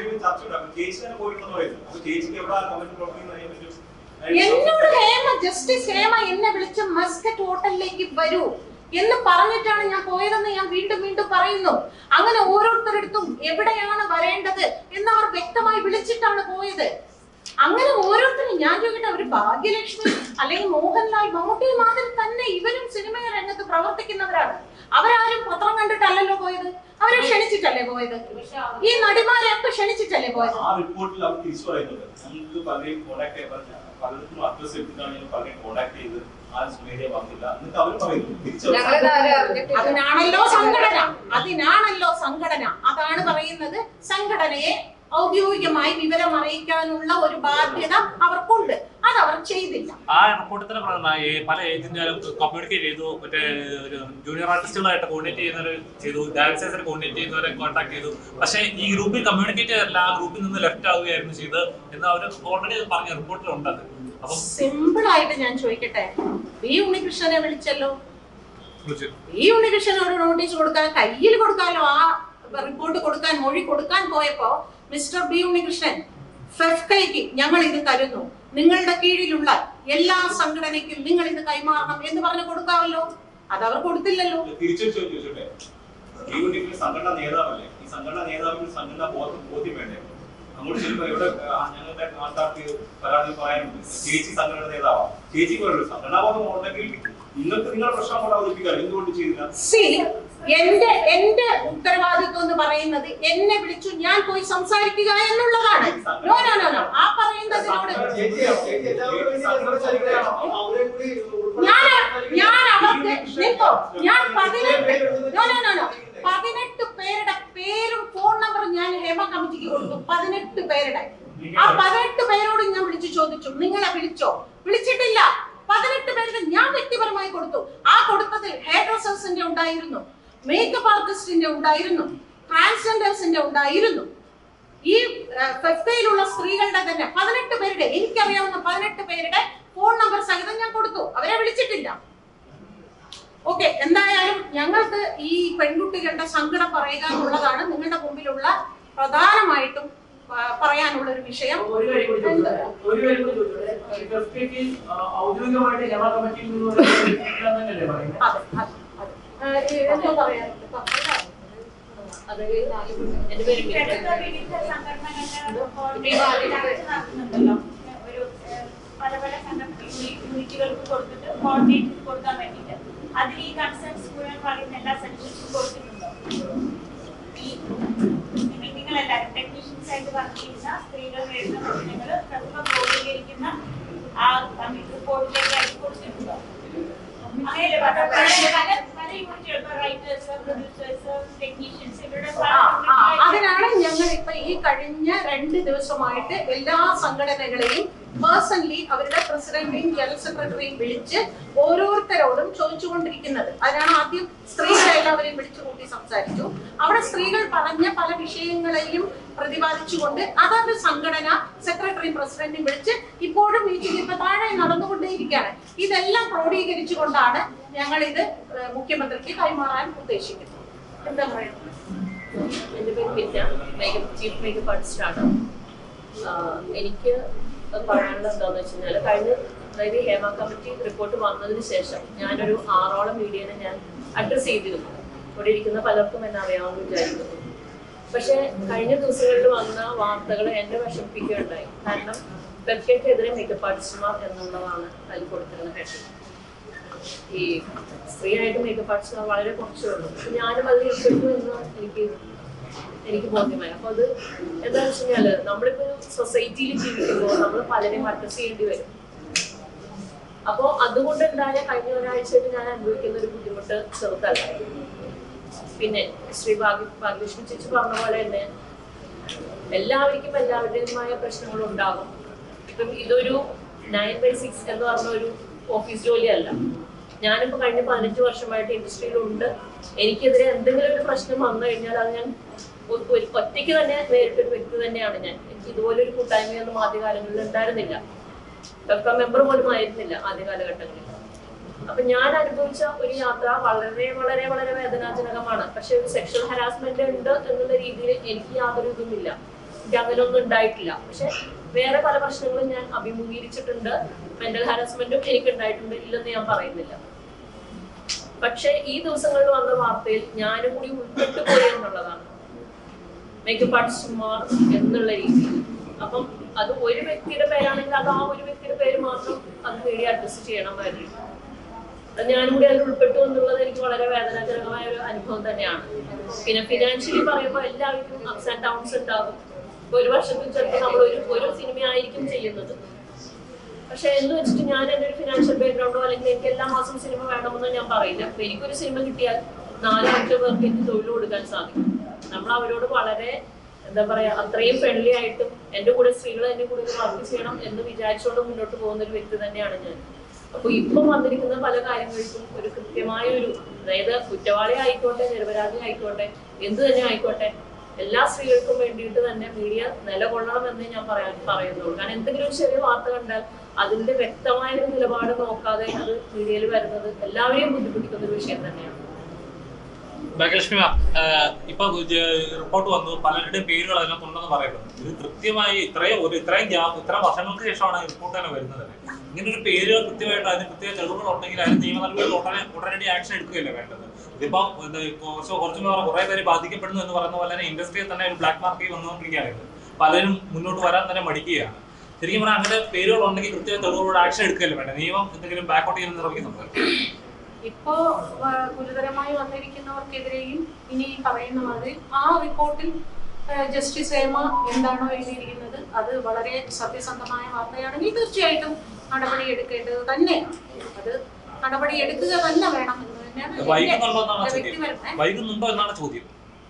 എന്നോട് ഹേമ ജസ്റ്റിസ് ഹേമ എന്നെ വിളിച്ച് മസ്കറ്റ് ഹോട്ടലിലേക്ക് വരൂ എന്ന് പറഞ്ഞിട്ടാണ് ഞാൻ പോയതെന്ന് ഞാൻ വീണ്ടും വീണ്ടും പറയുന്നു അങ്ങനെ ഓരോരുത്തരടുത്തും എവിടെയാണ് വരേണ്ടത് എന്ന് അവർ വ്യക്തമായി വിളിച്ചിട്ടാണ് പോയത് അങ്ങനെ ഓരോരുത്തരും ഞാൻ ചോദിക്കട്ടെ ഒരു ഭാഗ്യലക്ഷ്മി അല്ലെങ്കിൽ മോഹൻലാൽ മമ്മൂട്ടി മാതിരി തന്നെ ഇവരും സിനിമ രംഗത്ത് പ്രവർത്തിക്കുന്നവരാണ് അവരാരും പത്രം കണ്ടിട്ടല്ലല്ലോ പോയത് അവരെ ക്ഷണിച്ചിട്ടല്ലേ പോയത് ഈ നടിമാരെയൊക്കെ ക്ഷണിച്ചിട്ടല്ലേ പോയത് ആ റിപ്പോർട്ടിൽ അവർ തിരിച്ചു പറയുന്നത് ഞങ്ങൾക്ക് പലരെയും കോണ്ടാക്ട് ചെയ്യാൻ പലർക്കും അഡ്രസ് എടുത്തിട്ടാണ് പലരെയും കോണ്ടാക്ട് ചെയ്ത് ആരും സുമേരിയ വന്നില്ല എന്നിട്ട് അവർ പറയുന്നു തിരിച്ചു അതിനാണല്ലോ സംഘടന അതിനാണല്ലോ സംഘടന അതാണ് പറയുന്നത് സംഘടനയെ ഔദ്യോഗികമായി വിവരം അറിയിക്കാനുള്ള ഒരു ബാധ്യത അവർക്കുണ്ട് അത് അവർ ചെയ്തില്ല ആ റിപ്പോർട്ടിൽ തന്നെ പറയുന്ന ഈ പല ഏജന്റുകാരും കമ്മ്യൂണിക്കേറ്റ് ചെയ്തു മറ്റേ ഒരു ജൂനിയർ ആർട്ടിസ്റ്റുകളായിട്ട് കോർഡിനേറ്റ് ചെയ്യുന്നവർ ചെയ്തു ഡാൻസേഴ്സിനെ കോർഡിനേറ്റ് ചെയ്യുന്നവരെ കോൺടാക്ട് ചെയ്തു പക്ഷേ ഈ ഗ്രൂപ്പിൽ കമ്മ്യൂണിക്കേറ്റ് ചെയ്തില്ല ആ ഗ്രൂപ്പിൽ നിന്ന് ലെഫ്റ്റ് ആവുകയായിരുന്നു ചെയ്തത് എന്ന് അവർ ഓൾറെഡി പറഞ്ഞ റിപ്പോർട്ടിലുണ്ട് അത് അപ്പം സിമ്പിൾ ആയിട്ട് ഞാൻ ചോദിക്കട്ടെ ബി ഉണ്ണികൃഷ്ണനെ വിളിച്ചല്ലോ വിളിച്ചു ബി ഉണ്ണികൃഷ്ണൻ ഒരു നോട്ടീസ് കൊടുക്കാൻ കയ്യിൽ കൊടുക്കാലോ ആ റിപ്പോർട്ട് കൊടുക്കാൻ മൊഴി കൊടുക്കാൻ പോയപ്പോ മിസ്റ്റർ ബി ഉണ്ണികൃഷ്ണൻ ഫെഫ്കയ്ക്ക് ഞങ്ങൾ ഇത് തരുന്നു നിങ്ങളുടെ കീഴിലുള്ള എല്ലാ സംഘടനയ്ക്കും നിങ്ങൾ ഇത് കൈമാറണം എന്ന് പറഞ്ഞു കൊടുക്കാമല്ലോ അത് അവർ കൊടുത്തില്ലല്ലോ തിരിച്ചൊരു ചോദ്യം ചോദിച്ചോട്ടെ ഈ കുട്ടിക്ക് സംഘടനാ നേതാവല്ലേ ഈ സംഘടനാ നേതാവിന് സംഘടനാ ബോധം ബോധ്യം വേണ്ടേ അങ്ങോട്ട് ചെല്ലുമ്പോൾ ഇവിടെ ആ, ഞങ്ങളുടെ ആൾക്കാർക്ക് പരാതി പറയാനുണ്ട് ചേച്ചി സംഘടന നേതാവാ ചേച്ചിക്ക് പറയുള്ളൂ സംഘടനാ ബോധം ഉണ്ടെങ്കിൽ നിങ്ങൾക്ക് നിങ്ങളുടെ പ്രശ്നം കൂടെ അവതരിപ്പിക്കാം എന്തുകൊണ്ട് ചെയ്തില്ല സി എന്റെ എന്റെ ഉത്തരവാദിത്വം എന്ന് പറയുന്നത് എന്നെ വിളിച്ചു ഞാൻ പോയി സംസാരിക്കുക എന്നുള്ളതാണ് നോ നോ നോ നോ ആ പറയുന്നതിനോട് ഞാൻ ഞാൻ അവർക്ക് നിൽക്കോ ഞാൻ പതിനെട്ട് നോ നോ നോ നോ പതിനെട്ട് പേരുടെ പേരും ഫോൺ നമ്പറും ഞാൻ ഹേമ കമ്മിറ്റിക്ക് കൊടുത്തു പതിനെട്ട് പേരുടെ ആ പതിനെട്ട് പേരോട് ഞാൻ വിളിച്ചു ചോദിച്ചു നിങ്ങളെ വിളിച്ചോ വിളിച്ചിട്ടില്ല പതിനെട്ട് പേരുടെ ഞാൻ വ്യക്തിപരമായി കൊടുത്തു ആ കൊടുത്തതിൽ ഹെയർ ഡ്രസ്സേഴ്സിന്റെ ഉണ്ടായിരുന്നു മേക്കപ്പ് ആർട്ടിസ്റ്റിന്റെ ഉണ്ടായിരുന്നു ട്രാൻസ്ജെൻഡേഴ്സിന്റെ ഉണ്ടായിരുന്നു ഈ ഫെഫ്റ്റയിലുള്ള സ്ത്രീകളുടെ തന്നെ പതിനെട്ട് പേരുടെ എനിക്കറിയാവുന്ന പതിനെട്ട് പേരുടെ ഫോൺ നമ്പർ സഹിതം ഞാൻ കൊടുത്തു അവരെ വിളിച്ചിട്ടില്ല ഓക്കെ എന്തായാലും ഞങ്ങൾക്ക് ഈ പെൺകുട്ടികളുടെ സങ്കടം പറയുക എന്നുള്ളതാണ് നിങ്ങളുടെ മുമ്പിലുള്ള പ്രധാനമായിട്ടും ആ, പറയാനുള്ള ഒരു വിഷയം ഒരു കാര്യം കൂടി ചോദിച്ചോട്ടെ? ഒരു കാര്യം കൂടി ചോദിച്ചോട്ടെ? ഈ ഫെഫ്റ്റയ്ക്ക്, ആ, ഔദ്യോഗികമായിട്ട് ഹേമ കമ്മിറ്റിയിൽ നിന്ന് ഒരു ഇല്ല എന്നല്ലേ പറയുന്നത് അതെ അതെ അതെ ആ, ഈ എന്തോ പറയാനുണ്ട് പറഞ്ഞോ. അത് എന്റെ പേര് ബിന്ദു. ഇവിടുത്തെ വിവിധ സംഘടനകളുടെ കോർഡിനേഷൻ ചർച്ച നടത്തുന്നുണ്ടല്ലോ ഒരു ഏഹ്, പല പല സംഘടന യൂണിറ്റുകൾക്ക് കൊടുത്തിട്ട് കോർഡിനേറ്റ് കൊടുക്കാൻ വേണ്ടിയിട്ട് അതിൽ ഈ കൺസേൺസ് മുഴുവൻ പറയുന്ന എല്ലാ സജഷൻസും കൊടുത്തിട്ടുണ്ടോ ഈ നിങ്ങൾ- നിങ്ങളെല്ലാവരും ടെക്നീഷ്യൻസ് ആയിട്ട് വർക്ക് ചെയ്യുന്ന സ്ത്രീകൾ നേരിടുന്ന പ്രശ്നങ്ങൾ പ്രഥമ ക്രോഡീകരിക്കുന്ന ആ റിപ്പോർട്ടിലേക്ക് അയച്ചു കൊടുത്തിട്ടുണ്ടോ അങ്ങനെയല്ലേ പറഞ്ഞത്? പല പല- പല യൂണിറ്റുകൾ റൈറ്റേഴ്സ് പ്രൊഡ്യൂസേഴ്സ് ടെക്നീഷ്യൻസ് ഇവരുടെ ആ, ആ, അതിനാണ് ഞങ്ങൾ ഇപ്പൊ ഈ കഴിഞ്ഞ രണ്ട് ദിവസമായിട്ട് എല്ലാ സംഘടനകളെയും പേഴ്സണലി അവരുടെ പ്രസിഡന്റിനെയും ജനറൽ സെക്രട്ടറിയും വിളിച്ച് ഓരോരുത്തരോടും ചോദിച്ചുകൊണ്ടിരിക്കുന്നത് അതിനാണ് ആദ്യം സ്ത്രീകളെ എല്ലാവരെയും വിളിച്ചു കൂട്ടി സംസാരിച്ചു അവിടെ സ്ത്രീകൾ പറഞ്ഞ പല വിഷയങ്ങളെയും പ്രതിപാദിച്ചുകൊണ്ട് അതൊരു സംഘടന സെക്രട്ടറിയും പ്രസിഡന്റും വിളിച്ച് ഇപ്പോഴും മീറ്റിംഗ് ഇപ്പൊ താഴെ നടന്നുകൊണ്ടേയിരിക്കുകയാണ് ഇതെല്ലാം ക്രോഡീകരിച്ചുകൊണ്ടാണ് ഞങ്ങൾ ഇത് മുഖ്യമന്ത്രിക്ക് കൈമാറാൻ ഉദ്ദേശിക്കുന്നത് എന്താ പറയുന്നത് എന്റെ പേര് Vidya makeup chief makeup artist ആണ് ആഹ് എനിക്ക് പറയാനുള്ളത് എന്താന്ന് വെച്ച് കഴിഞ്ഞാൽ കഴിഞ്ഞ അതായത് ഈ ഹേമ കമ്മിറ്റി റിപ്പോർട്ട് വന്നതിന് ശേഷം ഞാനൊരു ആറോളം മീഡിയനെ ഞാൻ അഡ്രസ് ചെയ്തിരുന്നു ഇവിടെ ഇരിക്കുന്ന പലർക്കും എന്നെ അറിയാമെന്ന് വിചാരിക്കുന്നു പക്ഷെ കഴിഞ്ഞ ദിവസങ്ങളിൽ വന്ന വാർത്തകൾ എന്നെ വിഷമിപ്പിക്കുകയുണ്ടായി കാരണം പെർക്കെതിരെ മേക്കപ്പ് ആർട്ടിസ്റ്റുമാർ എന്നുള്ളതാണ് അതിൽ കൊടുത്തിരുന്ന ഹെഡിങ് ഈ സ്ത്രീയായിട്ട് മേക്കപ്പ് ആർട്ടിസ്റ്റ് വളരെ കുറച്ചേ ഉള്ളൂ അപ്പൊ ഞാനും അതിൽ ഉൾപ്പെട്ടു എന്ന് എനിക്ക് എനിക്ക് ബോധ്യമായി അപ്പൊ അത് എന്താണെന്ന് വെച്ച് കഴിഞ്ഞാല് നമ്മളിപ്പോ സൊസൈറ്റിയിൽ ജീവിക്കുമ്പോൾ നമ്മൾ പലരെയും അഡ്രസ് ചെയ്യേണ്ടി വരും അപ്പോൾ അതുകൊണ്ടുണ്ടായ കഴിഞ്ഞ ഒരാഴ്ചയായിട്ട് ഞാൻ അനുഭവിക്കുന്ന ഒരു ബുദ്ധിമുട്ട് ചെറുതല്ല പിന്നെ ശ്രീ ഭാഗ്യ ഭാഗ്യലക്ഷ്മി ചേച്ചി പറഞ്ഞ പോലെ തന്നെ എല്ലാവർക്കും എല്ലാവരുടേതുമായ പ്രശ്നങ്ങൾ ഉണ്ടാകും ഇപ്പം ഇതൊരു നയൻ ബൈ സിക്സ് എന്ന് പറഞ്ഞ ഒരു ഓഫീസ് ജോലിയല്ല ഞാനിപ്പോൾ കഴിഞ്ഞ പതിനഞ്ച് വർഷമായിട്ട് ഇൻഡസ്ട്രിയിലുണ്ട് എനിക്കെതിരെ എന്തെങ്കിലും ഒരു പ്രശ്നം വന്നു കഴിഞ്ഞാൽ അത് ഞാൻ ഒ- ഒരു ഒറ്റയ്ക്ക് തന്നെ നേരിട്ടൊരു വ്യക്തി തന്നെയാണ് ഞാൻ എനിക്ക് ഇതുപോലൊരു കൂട്ടായ്മയൊന്നും ആദ്യകാലങ്ങളിൽ ഉണ്ടായിരുന്നില്ല ഡോക്ടർ മെമ്പർ പോലും ആയിരുന്നില്ല ആദ്യ കാലഘട്ടങ്ങളിൽ അപ്പൊ ഞാൻ അനുഭവിച്ച ഒരു യാത്ര വളരെ വളരെ വളരെ വേദനാജനകമാണ് പക്ഷെ ഒരു സെക്ഷൽ ഹരാസ്മെന്റ് ഉണ്ട് എന്നുള്ള രീതിയിൽ എനിക്ക് യാതൊരു ഇതുമില്ല എനിക്ക് അങ്ങനെ ഒന്നും ഉണ്ടായിട്ടില്ല പക്ഷെ വേറെ പല പ്രശ്നങ്ങളും ഞാൻ അഭിമുഖീകരിച്ചിട്ടുണ്ട് മെന്റൽ ഹാരാസ്മെന്റും എനിക്ക് ഉണ്ടായിട്ടുണ്ട് ഇല്ലെന്ന് ഞാൻ പറയുന്നില്ല പക്ഷെ ഈ ദിവസങ്ങളിൽ വന്ന വാർത്തയിൽ ഞാനും കൂടി ഉൾപ്പെട്ടു പോയി എന്നുള്ളതാണ് മേക്കപ്പ് ആർട്ടിസ്റ്റുമാർ എന്നുള്ള രീതിയിൽ അപ്പം അത് ഒരു വ്യക്തിയുടെ പേരാണെങ്കിൽ അത് ആ ഒരു വ്യക്തിയുടെ പേര് മാത്രം അത് മീഡിയ അഡ്രസ് ചെയ്യണമായിരുന്നു അത് ഞാനും കൂടി അതിൽ ഉൾപ്പെട്ടു എന്നുള്ളത് എനിക്ക് വളരെ വേദനാജനകമായ ഒരു അനുഭവം തന്നെയാണ് പിന്നെ ഫിനാൻഷ്യലി പറയുമ്പോൾ എല്ലാവർക്കും അപ്സ് ആൻഡ് ഡൗൺസ് ഉണ്ടാകും ഇപ്പൊ ഒരു വർഷത്തിൽ ചിലപ്പോൾ നമ്മൾ ഒരു ഒരു സിനിമ ആയിരിക്കും ചെയ്യുന്നത് പക്ഷെ എന്ന് വെച്ചിട്ട് ഞാൻ എൻ്റെ ഒരു ഫിനാൻഷ്യൽ ബാക്ക്ഗ്രൗണ്ടോ അല്ലെങ്കിൽ എനിക്ക് എല്ലാ മാസവും സിനിമ വേണമെന്ന് ഞാൻ പറയില്ല അപ്പൊ എനിക്കൊരു സിനിമ കിട്ടിയാൽ നാല് അഞ്ച് പേർക്ക് എനിക്ക് തൊഴിൽ കൊടുക്കാൻ സാധിക്കും നമ്മൾ അവരോട് വളരെ എന്താ പറയാ അത്രയും ഫ്രണ്ട്ലി ആയിട്ടും എൻ്റെ കൂടെ സ്ത്രീകൾ എൻ്റെ കൂടെ വർക്ക് ചെയ്യണം എന്ന് വിചാരിച്ചുകൊണ്ട് മുന്നോട്ട് പോകുന്ന ഒരു വ്യക്തി തന്നെയാണ് ഞാൻ അപ്പൊ ഇപ്പം വന്നിരിക്കുന്ന പല കാര്യങ്ങൾക്കും ഒരു കൃത്യമായ ഒരു അതായത് കുറ്റവാളി ആയിക്കോട്ടെ നിരപരാധി ആയിക്കോട്ടെ എന്ത് തന്നെ ആയിക്കോട്ടെ എല്ലാ സ്ത്രീകൾക്കും വേണ്ടിയിട്ട് തന്നെ മീഡിയ നിലകൊള്ളണം എന്നേ ഞാൻ പറയാൻ പറയുന്നുള്ളൂ കാരണം എന്തെങ്കിലും ഒരു ചെറിയ വാർത്ത കണ്ടാൽ അതിന്റെ വ്യക്തമായ ഒരു നിലപാട് നോക്കാതെ അത് മീഡിയയിൽ വരുന്നത് എല്ലാവരെയും ബുദ്ധിമുട്ടിക്കുന്ന ഒരു വിഷയം തന്നെയാണ് ഭാഗ്യലക്ഷ്മി മാം ഇപ്പൊ റിപ്പോർട്ട് വന്നു പലരുടെയും പേരുകൾ അതിനകത്തുണ്ടെന്ന് പറയുന്നത് ഇത് കൃത്യമായി ഇത്രയും ഒരു ഇത്രയും ഗ്യാപ്പ് ഇത്രയും വർഷങ്ങൾക്ക് ശേഷമാണ് ഈ റിപ്പോർട്ട് തന്നെ വരുന്നത് തന്നെ ഇങ്ങനെ ഒരു പേരുകൾ കൃത്യമായിട്ട് അതിന് കൃത്യ തെളിവുകൾ ഉണ്ടെങ്കിൽ അതിന് നിയമ നടപടികൾ ഉടനെ ഉടനടി ആക്ഷൻ എടുക്കുകയല്ലേ വേണ്ടത് ഇതിപ്പോ ഇത് കുറച്ച് കുറച്ച് പേർ കുറെ പേര് ബാധിക്കപ്പെടുന്നു എന്ന് പറയുന്ന പോലെ തന്നെ ഇൻഡസ്ട്രിയിൽ തന്നെ ഒരു ബ്ലാക്ക് മാർക്കറ്റ് വന്നുകൊണ്ടിരിക്കുകയാണ് ഇത് പലരും മുന്നോട്ട് വരാൻ തന്നെ മടിക്കുകയാണ് ശരിക്കും പറഞ്ഞാൽ അങ്ങനെ പേരുകൾ ഉണ്ടെങ്കിൽ കൃത്യമായ തെളിവുകളോട് ആക്ഷൻ എടുക്കുകയല്ലേ വേണ്ടത് നിയമം എന്തെങ്കിലും ബാക്കൗട്ട് ചെയ്യുന്ന നിർവഹിക്കുന്നുണ്ട് ഇപ്പോ ആ, ഗുരുതരമായി വന്നിരിക്കുന്നവർക്കെതിരെയും ഇനി ഈ പറയുന്ന മാതിരി ആ റിപ്പോർട്ടിൽ ആ, ജസ്റ്റിസ് ഹേമ എന്താണോ എഴുതിയിരിക്കുന്നത് അത് വളരെ സത്യസന്ധമായ വാർത്തയാണെങ്കിൽ തീർച്ചയായിട്ടും നടപടി എടുക്കേണ്ടത് തന്നെയാണ് അത് നടപടി എടുക്കുക തന്നെ വേണം എന്ന് തന്നെയാണ് എൻ്റെ വൈകുന്നുണ്ടോ എന്നാണ് ചോദ്യം വ്യക്തിപരമായ വൈകുന്നുണ്ടോ എന്നാണ് ചോദ്യം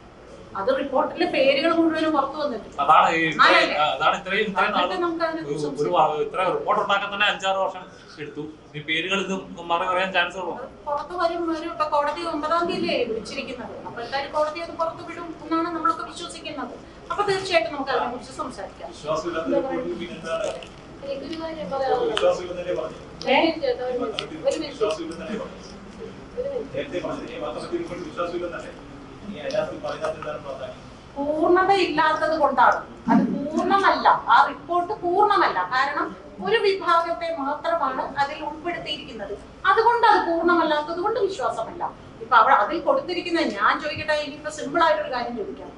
അത് റിപ്പോർട്ടിലെ പേരുകൾ മുഴുവനും പുറത്തു വന്നിട്ടുണ്ട് അതാണ് ഈ ആണല്ലേ? അതാണ് ഇത്രയും ഇത്രയും നാള് എന്നിട്ട് നമുക്ക് അതിനെ ഒരു കുറിച്ച് ഒരു വാ- ഇത്ര റിപ്പോർട്ട് ഉണ്ടാക്കാൻ തന്നെ അഞ്ചാറ് വർഷം എടുത്തു ഈ പേരുകൾ ഇത് മറി പറയാൻ ചാൻസ് ഉള്ളൂ പുറത്ത് വരും വരും ഇപ്പൊ കോടതി ഒമ്പതാം തീയതിയല്ലേ വിളിച്ചിരിക്കുന്നത് അപ്പൊ എന്തായാലും കോടതി അത് പുറത്ത് വിടും എന്നാണ് നമ്മളൊക്കെ വിശ്വസിക്കുന്നത് അപ്പൊ തീർച്ചയായിട്ടും നമുക്ക് അതിനെ കുറിച്ച് സംസാരിക്കാം വിശ്വാസമില്ലാത്ത റിപ്പോർട്ടിൽ പിന്നെന്താണ് എനിക്കൊരു കാര്യം പറയാനുള്ളത് വിശ്വാസമില്ലെന്നല്ലേ പറഞ്ഞു ഒരു മിനിറ്റ് ചേട്ടാ, ഒരു മിനിറ്റ്. ഒരു മിനിറ്റ് വിശ്വാസമില്ലെന്നല്ലേ പറഞ്ഞു ഒരു മിനിറ്റ് നേരത്തെ പറഞ്ഞത് ഈ വാർത്താ റിപ്പോർട്ട് വിശ്വാസമില്ലെന്നല്ലേ ഇനി അതിനകത്ത് പറയുന്നത് എന്താണ് പ്രാധാന്യം പൂർണ്ണത ഇല്ലാത്തത് കൊണ്ടാണ് അത് പൂർണ്ണമല്ല ആ റിപ്പോർട്ട് പൂർണ്ണമല്ല കാരണം ഒരു വിഭാഗത്തെ മാത്രമാണ് അതിൽ ഉൾപ്പെടുത്തിയിരിക്കുന്നത് അതുകൊണ്ട് അത് പൂർണ്ണമല്ലാത്തത് കൊണ്ട് വിശ്വാസമല്ല ഇപ്പൊ അവിടെ അതിൽ കൊടുത്തിരിക്കുന്ന ഞാൻ ചോദിക്കട്ടെ ഇനിയിപ്പോ സിമ്പിൾ ആയിട്ടൊരു കാര്യം ചോദിക്കാം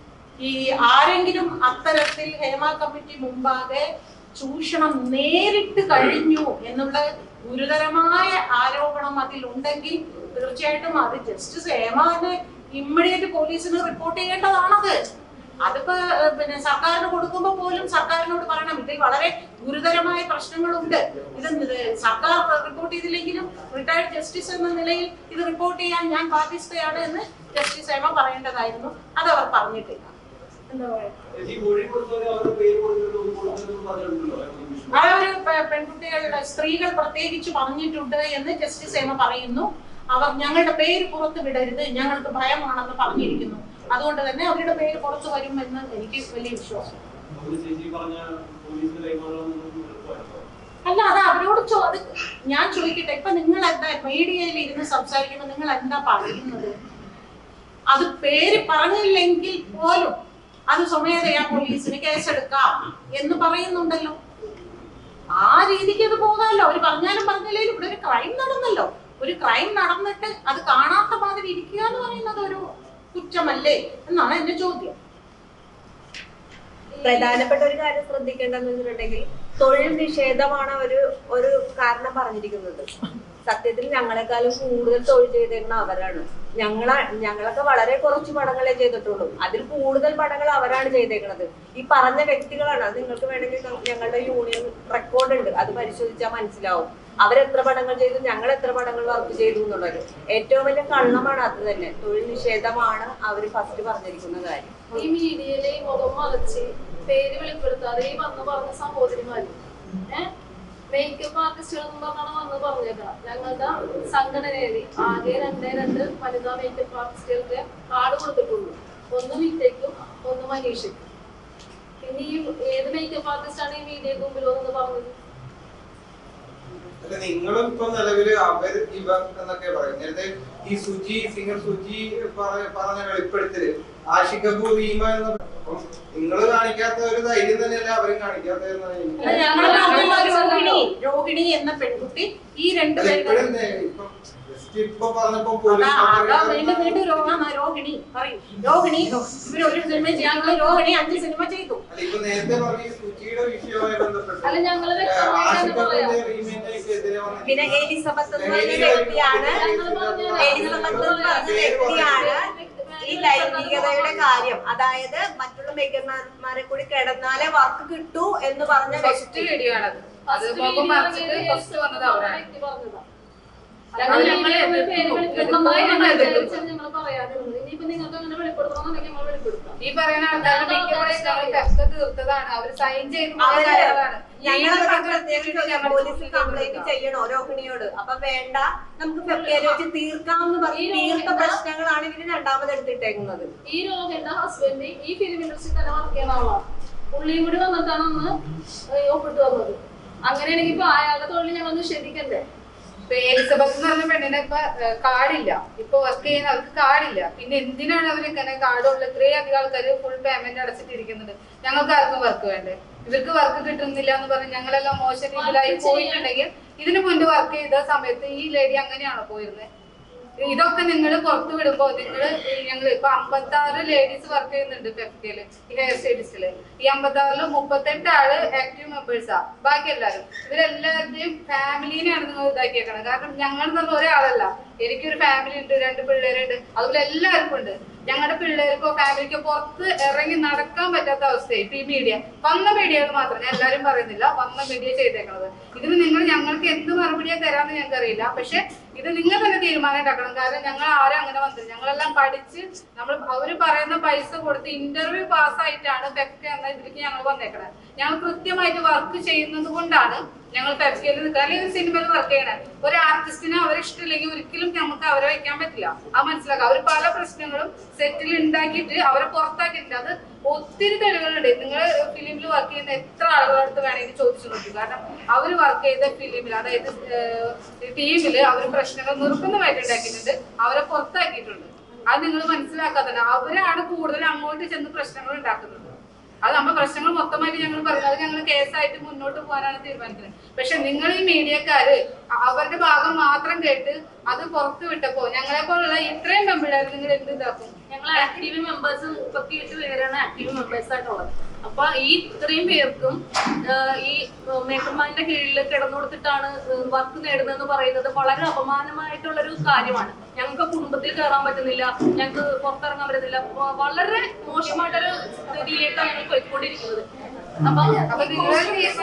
ഈ ആരെങ്കിലും അത്തരത്തിൽ ഹേമ കമ്മിറ്റി മുമ്പാകെ ചൂഷണം നേരിട്ട് കഴിഞ്ഞു എന്നുള്ള ഗുരുതരമായ ആരോപണം അതിലുണ്ടെങ്കിൽ തീർച്ചയായിട്ടും അത് ജസ്റ്റിസ് ഹേമ തന്നെ ഇമ്മീഡിയറ്റ് പോലീസിന് റിപ്പോർട്ട് ചെയ്യേണ്ടതാണത് അതിപ്പോ ഏഹ്, പിന്നെ സർക്കാരിന് കൊടുക്കുമ്പോൾ പോലും സർക്കാരിനോട് പറയണം ഇതിൽ വളരെ ഗുരുതരമായ പ്രശ്നങ്ങളുണ്ട് ഇത് ഇത് സർക്കാർ റിപ്പോർട്ട് ചെയ്തില്ലെങ്കിലും റിട്ടയർഡ് ജസ്റ്റിസ് എന്ന നിലയിൽ ഇത് റിപ്പോർട്ട് ചെയ്യാൻ ഞാൻ ബാധ്യസ്ഥയാണ് എന്ന് ജസ്റ്റിസ് ഹേമ പറയേണ്ടതായിരുന്നു അത് അവർ പറഞ്ഞിട്ടില്ല എന്താ പറയുക ഈ മൊഴി കൊടുത്തവരെ അവരുടെ പേര് കൊടുത്തിട്ട് കൊടുത്തെന്ന് പറഞ്ഞിട്ടുണ്ടല്ലോ ആ ഒരു പെ- പെൺകുട്ടികൾ സ്ത്രീകൾ പ്രത്യേകിച്ച് പറഞ്ഞിട്ടുണ്ട് എന്ന് ജസ്റ്റിസ് ഹേമ പറയുന്നു അവർ ഞങ്ങളുടെ പേര് പുറത്തു വിടരുത് ഞങ്ങൾക്ക് ഭയമാണെന്ന് പറഞ്ഞിരിക്കുന്നു അതുകൊണ്ട് തന്നെ അവരുടെ പേര് പുറത്തു വരും എന്ന് എനിക്ക് വലിയ വിശ്വാസം അവര് ചേച്ചി പറഞ്ഞ പോലീസിന് കൈമാറണമെന്ന് ഉറപ്പായിരുന്നോ? അല്ല അത് അവരോട് ചോ അത് ഞാൻ ചോദിക്കട്ടെ ഇപ്പൊ നിങ്ങൾ എന്താ മീഡിയയിൽ ഇരുന്ന് സംസാരിക്കുമ്പോൾ നിങ്ങൾ എന്താ പറയുന്നത് അത് പേര് പറഞ്ഞില്ലെങ്കിൽ പോലും അത് സ്വമേധയാ പോലീസിന് കേസെടുക്കാം എന്ന് പറയുന്നുണ്ടല്ലോ ആ രീതിക്ക് അത് പോകാമല്ലോ അവർ പറഞ്ഞാലും പറഞ്ഞില്ലെങ്കിലും ഇവിടെ ഒരു ക്രൈം നടന്നല്ലോ ഒരു ക്രൈം നടന്നിട്ട് അത് കാണാത്ത മാതിരി ഇരിക്കുക എന്ന് പറയുന്നത് ഒരു കുറ്റമല്ലേ എന്നാണ് എന്റെ ചോദ്യം പ്രധാനപ്പെട്ട ഒരു കാര്യം ശ്രദ്ധിക്കേണ്ടതെന്ന് വെച്ചിട്ടുണ്ടെങ്കിൽ തൊഴിൽ നിഷേധമാണ് ഒരു ഒരു കാരണം പറഞ്ഞിരിക്കുന്നത് സത്യത്തിൽ ഞങ്ങളെക്കാളും കൂടുതൽ തൊഴിൽ ചെയ്തിരുന്ന അവരാണ് ഞങ്ങളെ ഞങ്ങളൊക്കെ വളരെ കുറച്ച് പടങ്ങളെ ചെയ്തിട്ടുള്ളൂ അതിൽ കൂടുതൽ പടങ്ങൾ അവരാണ് ചെയ്തേക്കുന്നത് ഈ പറഞ്ഞ വ്യക്തികളാണ് അത് നിങ്ങൾക്ക് വേണമെങ്കിൽ ഞങ്ങളുടെ യൂണിയൻ റെക്കോർഡ് ഉണ്ട് അത് പരിശോധിച്ചാൽ മനസ്സിലാവും അവരെത്ര പടങ്ങൾ ചെയ്തു ഞങ്ങൾ എത്ര പടങ്ങൾ വർക്ക് ചെയ്തു എന്നുള്ളത് ഏറ്റവും വലിയ കള്ളമാണ് അത് തന്നെ തൊഴിൽ നിഷേധമാണ് അവർ ഫസ്റ്റ് പറഞ്ഞിരിക്കുന്ന കാര്യം ഈ മീഡിയയിലെ ഈ മുഖം മറച്ച് പേര് വെളിപ്പെടുത്താതെ ഈ വന്ന് പറഞ്ഞ സഹോദരിമാര് ഏഹ് മേക്കപ്പ് ആർട്ടിസ്റ്റുകൾ എന്ന് പറഞ്ഞാണ് വന്ന് പറഞ്ഞേക്കണം ഞങ്ങളുടെ സംഘടനയിൽ ആകെ രണ്ടേ രണ്ട് വനിതാ മേക്കപ്പ് ആർട്ടിസ്റ്റുകൾക്ക് കാർഡ് കൊടുത്തിട്ടുള്ളൂ ഒന്ന് വിറ്റയ്ക്കും ഒന്ന് മനീഷയ്ക്കും പിന്നെ ഈ ഏത് മേക്കപ്പ് ആർട്ടിസ്റ്റാണ് ഈ മീഡിയക്ക് മുമ്പിൽ വന്ന് പറഞ്ഞത് അല്ല നിങ്ങളും ഇപ്പൊ നിലവില് അവർ ഇവർ എന്നൊക്കെ പറയും നേരത്തെ ഈ സുജി സിംഗർ സുജി പറ- പറഞ്ഞ വെളിപ്പെടുത്തല് ആഷിഖ് കപൂർ ഈമ എന്ന് അപ്പം നിങ്ങള് കാണിക്കാത്ത ഒരു ധൈര്യം തന്നെയല്ല അവരും കാണിക്കാത്തതെന്നാണ് എനിക്ക് അല്ല, ഞങ്ങളുടെ അമ്മ രോഹിണി രോഹിണി എന്ന പെൺകുട്ടി ഈ അല്ല, രണ്ടുപേരും ഇപ്പഴും നേ- ഇപ്പം just ഇപ്പൊ പറഞ്ഞപ്പോ അതാ പോലീസ് അതാ വീണ്ടും വീണ്ടും രോഗം രോഹിണി പറയും രോഹിണി ഇവര് ഒരു സിനിമ ചെയ്യാനുള്ള രോഹിണി അഞ്ച് സിനിമ ചെയ്തു അല്ല ഇപ്പൊ നേരത്തെ പറഞ്ഞ ഈ സുജിയുടെ വിഷയവുമായി ബന്ധപ്പെട്ട് അല്ല ഞങ്ങള് ഏഹ്, വ്യക്തമായിട്ട് ആഷിഖ് തന്നെ പറയാം കപൂറിന്റെ റീമേക്കിനെതിരെ പിന്നെ വന്നിരിക്കുന്ന എലിസബത്ത് എന്ന് പറഞ്ഞ വ്യക്തിയാണ് എലിസബത്ത് എന്ന് പറഞ്ഞ വ്യക്തിയാണ് ഈ ലൈംഗികതയുടെ കാര്യം അതായത് മറ്റുള്ള മേക്കന്മാരെ കൂടി കിടന്നാലേ വർക്ക് കിട്ടൂ എന്ന് പറഞ്ഞ ഫസ്റ്റ് വ്യക്തി വീഡിയോ ആണത് അത് First മുഖം video മറച്ചിട്ട് ഇറങ്ങിയത് ഫസ്റ്റ് വന്നത് അവരാണ് വ്യക്തി പറഞ്ഞതാ. ഞങ്ങൾ ഞങ്ങളെ ഞങ്ങൾ പേര് എതിർക്കും. വെളിപ്പെടുത്തുമ്പോൾ എതിർക്കും. ഞങ്ങൾ എതിർക്കും. ഞങ്ങൾ പറയാതിരുന്നത് ഇനിയിപ്പോ നിങ്ങൾക്ക് അങ്ങനെ വെളിപ്പെടുത്തണമെന്നുണ്ടെങ്കിൽ നമ്മൾ വെളിപ്പെടുത്താം ഈ പറയുന്ന ആൾക്കാരുടെ മിക്ക പ്രശ്നങ്ങളും പെഫ്ക തീർത്തതാണ് അവർ സൈൻ ചെയ്ത് പോയ അവര് കാര്യങ്ങളാണ് ഞങ്ങളെ ഈ പ്രത്യേകിച്ച് പോലീസിൽ കംപ്ലൈന്റ് ചെയ്യണോ രോഹിണിയോട് അപ്പൊ വേണ്ട നമുക്ക് ഫെബ്രുവരി വെച്ച് തീർക്കാമെന്ന് പറഞ്ഞ് തീർത്ത പ്രശ്നങ്ങളാണ് ഇവര് രണ്ടാമത് എടുത്തിട്ടേക്കുന്നത് ഈ രോഗയുടെ ഹസ്ബൻഡ് ഈ ഫിലിം ഇൻഡസ്ട്രി തന്നെ വർക്ക് ചെയ്യുന്ന ആളാണ് പുള്ളിയും കൂടി വന്നിട്ടാണ് അന്ന് ഏഹ് ഒപ്പിട്ട് വന്നത് അങ്ങനെയാണെങ്കിൽ ഇപ്പൊ അയാളുടെ തൊഴിൽ ഞങ്ങൾ നിഷേധിക്കണ്ടേ ഇപ്പൊ എലിസബത്ത് എന്ന് പറഞ്ഞ പെണ്ണിന് ഇപ്പൊ ഏഹ്, കാർഡില്ല ഇപ്പൊ വർക്ക് ചെയ്യുന്ന അവർക്ക് കാർഡില്ല പിന്നെ എന്തിനാണ് അവർ ഇങ്ങനെ കാർഡുള്ള ഇത്രയും അധികം ആൾക്കാർ ഫുൾ പേയ്മെന്റ് അടച്ചിട്ടിരിക്കുന്നത് ഞങ്ങൾക്ക് ആർക്കും വർക്ക് വേണ്ടേ ഇവർക്ക് വർക്ക് കിട്ടുന്നില്ല എന്ന് പറഞ്ഞ് ഞങ്ങളെല്ലാം മോശം രീതിയിലായി Work പോയിട്ടുണ്ടെങ്കിൽ ഇതിനു മുൻപ് വർക്ക് ചെയ്ത സമയത്ത് ഈ ലേഡി അങ്ങനെയാണോ പോയിരുന്നത് ഇതൊക്കെ നിങ്ങൾ പുറത്തു വിടുമ്പോ നിങ്ങൾ ഞങ്ങൾ ഇപ്പൊ അമ്പത്തി ആറ് ലേഡീസ് വർക്ക് ചെയ്യുന്നുണ്ട് ഫെഫ്റ്റിയില് ഈ ഹെയർ സ്റ്റൈലിസ്റ്റില് ഈ അമ്പത്തി ആറില് മുപ്പത്തെട്ട് ആള് ആക്റ്റീവ് മെമ്പേഴ്സാ ബാക്കി എല്ലാവരും ഇവരെല്ലാവരുടെയും ഫാമിലിനെയാണ് നിങ്ങൾ ഇതാക്കിയേക്കണത് കാരണം ഞങ്ങൾ എന്ന് പറഞ്ഞ ഒരാളല്ല എനിക്കൊരു ഫാമിലി ഉണ്ട് രണ്ട് പിള്ളേരുണ്ട് അതുപോലെ എല്ലാവർക്കും ഉണ്ട് ഞങ്ങളുടെ പിള്ളേർക്കോ ഫാമിലിക്കോ പുറത്ത് ഇറങ്ങി നടക്കാൻ പറ്റാത്ത അവസ്ഥയായി ഇപ്പൊ ഈ മീഡിയ വന്ന മീഡിയകൾ മാത്രം ഞാൻ എല്ലാവരും പറയുന്നില്ല വന്ന മീഡിയ ചെയ്തേക്കണത് ഇതിന് നിങ്ങൾ ഞങ്ങൾക്ക് എന്ത് മറുപടിയാ തരാന്ന് ഞങ്ങൾക്ക് അറിയില്ല പക്ഷെ ഇത് നിങ്ങൾ തന്നെ തീരുമാനം ഉണ്ടാക്കണം കാരണം ഞങ്ങൾ ആരും അങ്ങനെ വന്നില്ല ഞങ്ങളെല്ലാം പഠിച്ച് നമ്മൾ അവര് പറയുന്ന പൈസ കൊടുത്ത് ഇന്റർവ്യൂ പാസ്സായിട്ടാണ് പെക്ക എന്ന ഇതിലേക്ക് ഞങ്ങൾ വന്നേക്കണത് ഞങ്ങൾ കൃത്യമായിട്ട് വർക്ക് ചെയ്യുന്നത് കൊണ്ടാണ് ഞങ്ങൾ പെപ്കയിൽ നിൽക്കുക അല്ലെങ്കിൽ സിനിമയിൽ വർക്ക് ചെയ്യണേ ഒരു ആർട്ടിസ്റ്റിനെ അവരെ ഇഷ്ടമില്ലെങ്കിൽ ഒരിക്കലും നമുക്ക് അവരെ വെക്കാൻ പറ്റില്ല അത് മനസ്സിലാക്കാം അവർ പല പ്രശ്നങ്ങളും സെറ്റിൽ ഉണ്ടാക്കിയിട്ട് അവരെ പുറത്താക്കിയിട്ടുണ്ട് അത് ഒത്തിരി തെളിവുകളുണ്ട് നിങ്ങൾ ഫിലിമിൽ വർക്ക് ചെയ്യുന്ന എത്ര ആളുകളുടെ അടുത്ത് വേണമെങ്കിൽ ചോദിച്ചു നോക്കി കാരണം അവർ വർക്ക് ചെയ്ത ഫിലിമിൽ അതായത് ടീമിൽ അവർ പ്രശ്നങ്ങൾ നിർബന്ധമായിട്ട് ഉണ്ടാക്കിയിട്ടുണ്ട് അവരെ പുറത്താക്കിയിട്ടുണ്ട് അത് നിങ്ങൾ മനസ്സിലാക്കാത്തല്ല അവരാണ് കൂടുതൽ അങ്ങോട്ട് ചെന്ന് പ്രശ്നങ്ങൾ ഉണ്ടാക്കുന്നത് അത് നമ്മുടെ പ്രശ്നങ്ങൾ മൊത്തമായിട്ട് ഞങ്ങൾ പറയുന്നത് അത് ഞങ്ങൾ കേസായിട്ട് മുന്നോട്ട് പോകാനാണ് തീരുമാനിക്കുന്നത് പക്ഷെ നിങ്ങൾ ഈ മീഡിയക്കാര് അവരുടെ ഭാഗം മാത്രം കേട്ട് അത് പുറത്തു വിട്ടപ്പോ ഞങ്ങളെ പോലുള്ള ഇത്രയും പെമ്പിള്ളേർ നിങ്ങൾ എന്ത് ഇതാക്കും ഞങ്ങൾ ആക്റ്റീവ് മെമ്പേഴ്സ് മുപ്പത്തിയെട്ട് പേരാണ് ആക്റ്റീവ് മെമ്പേഴ്സ് ആയിട്ടുള്ളത് അപ്പൊ ഈ ഇത്രയും പേർക്കും ആഹ് ഈ മേക്കർമാരുടെ കീഴിൽ കിടന്നു കൊടുത്തിട്ടാണ് വർക്ക് നേടുന്നതെന്ന് പറയുന്നത് വളരെ അപമാനമായിട്ടുള്ളൊരു കാര്യമാണ് ഞങ്ങൾക്ക് കുടുംബത്തിൽ കയറാൻ പറ്റുന്നില്ല ഞങ്ങൾക്ക് പുറത്തിറങ്ങാൻ പറ്റുന്നില്ല വ- വളരെ മോശമായിട്ടൊരു സ്ഥിതിയിലേക്കാണ് ഞങ്ങൾ പോയിക്കൊണ്ടിരിക്കുന്നത് അപ്പം അപ്പൊ നിങ്ങൾ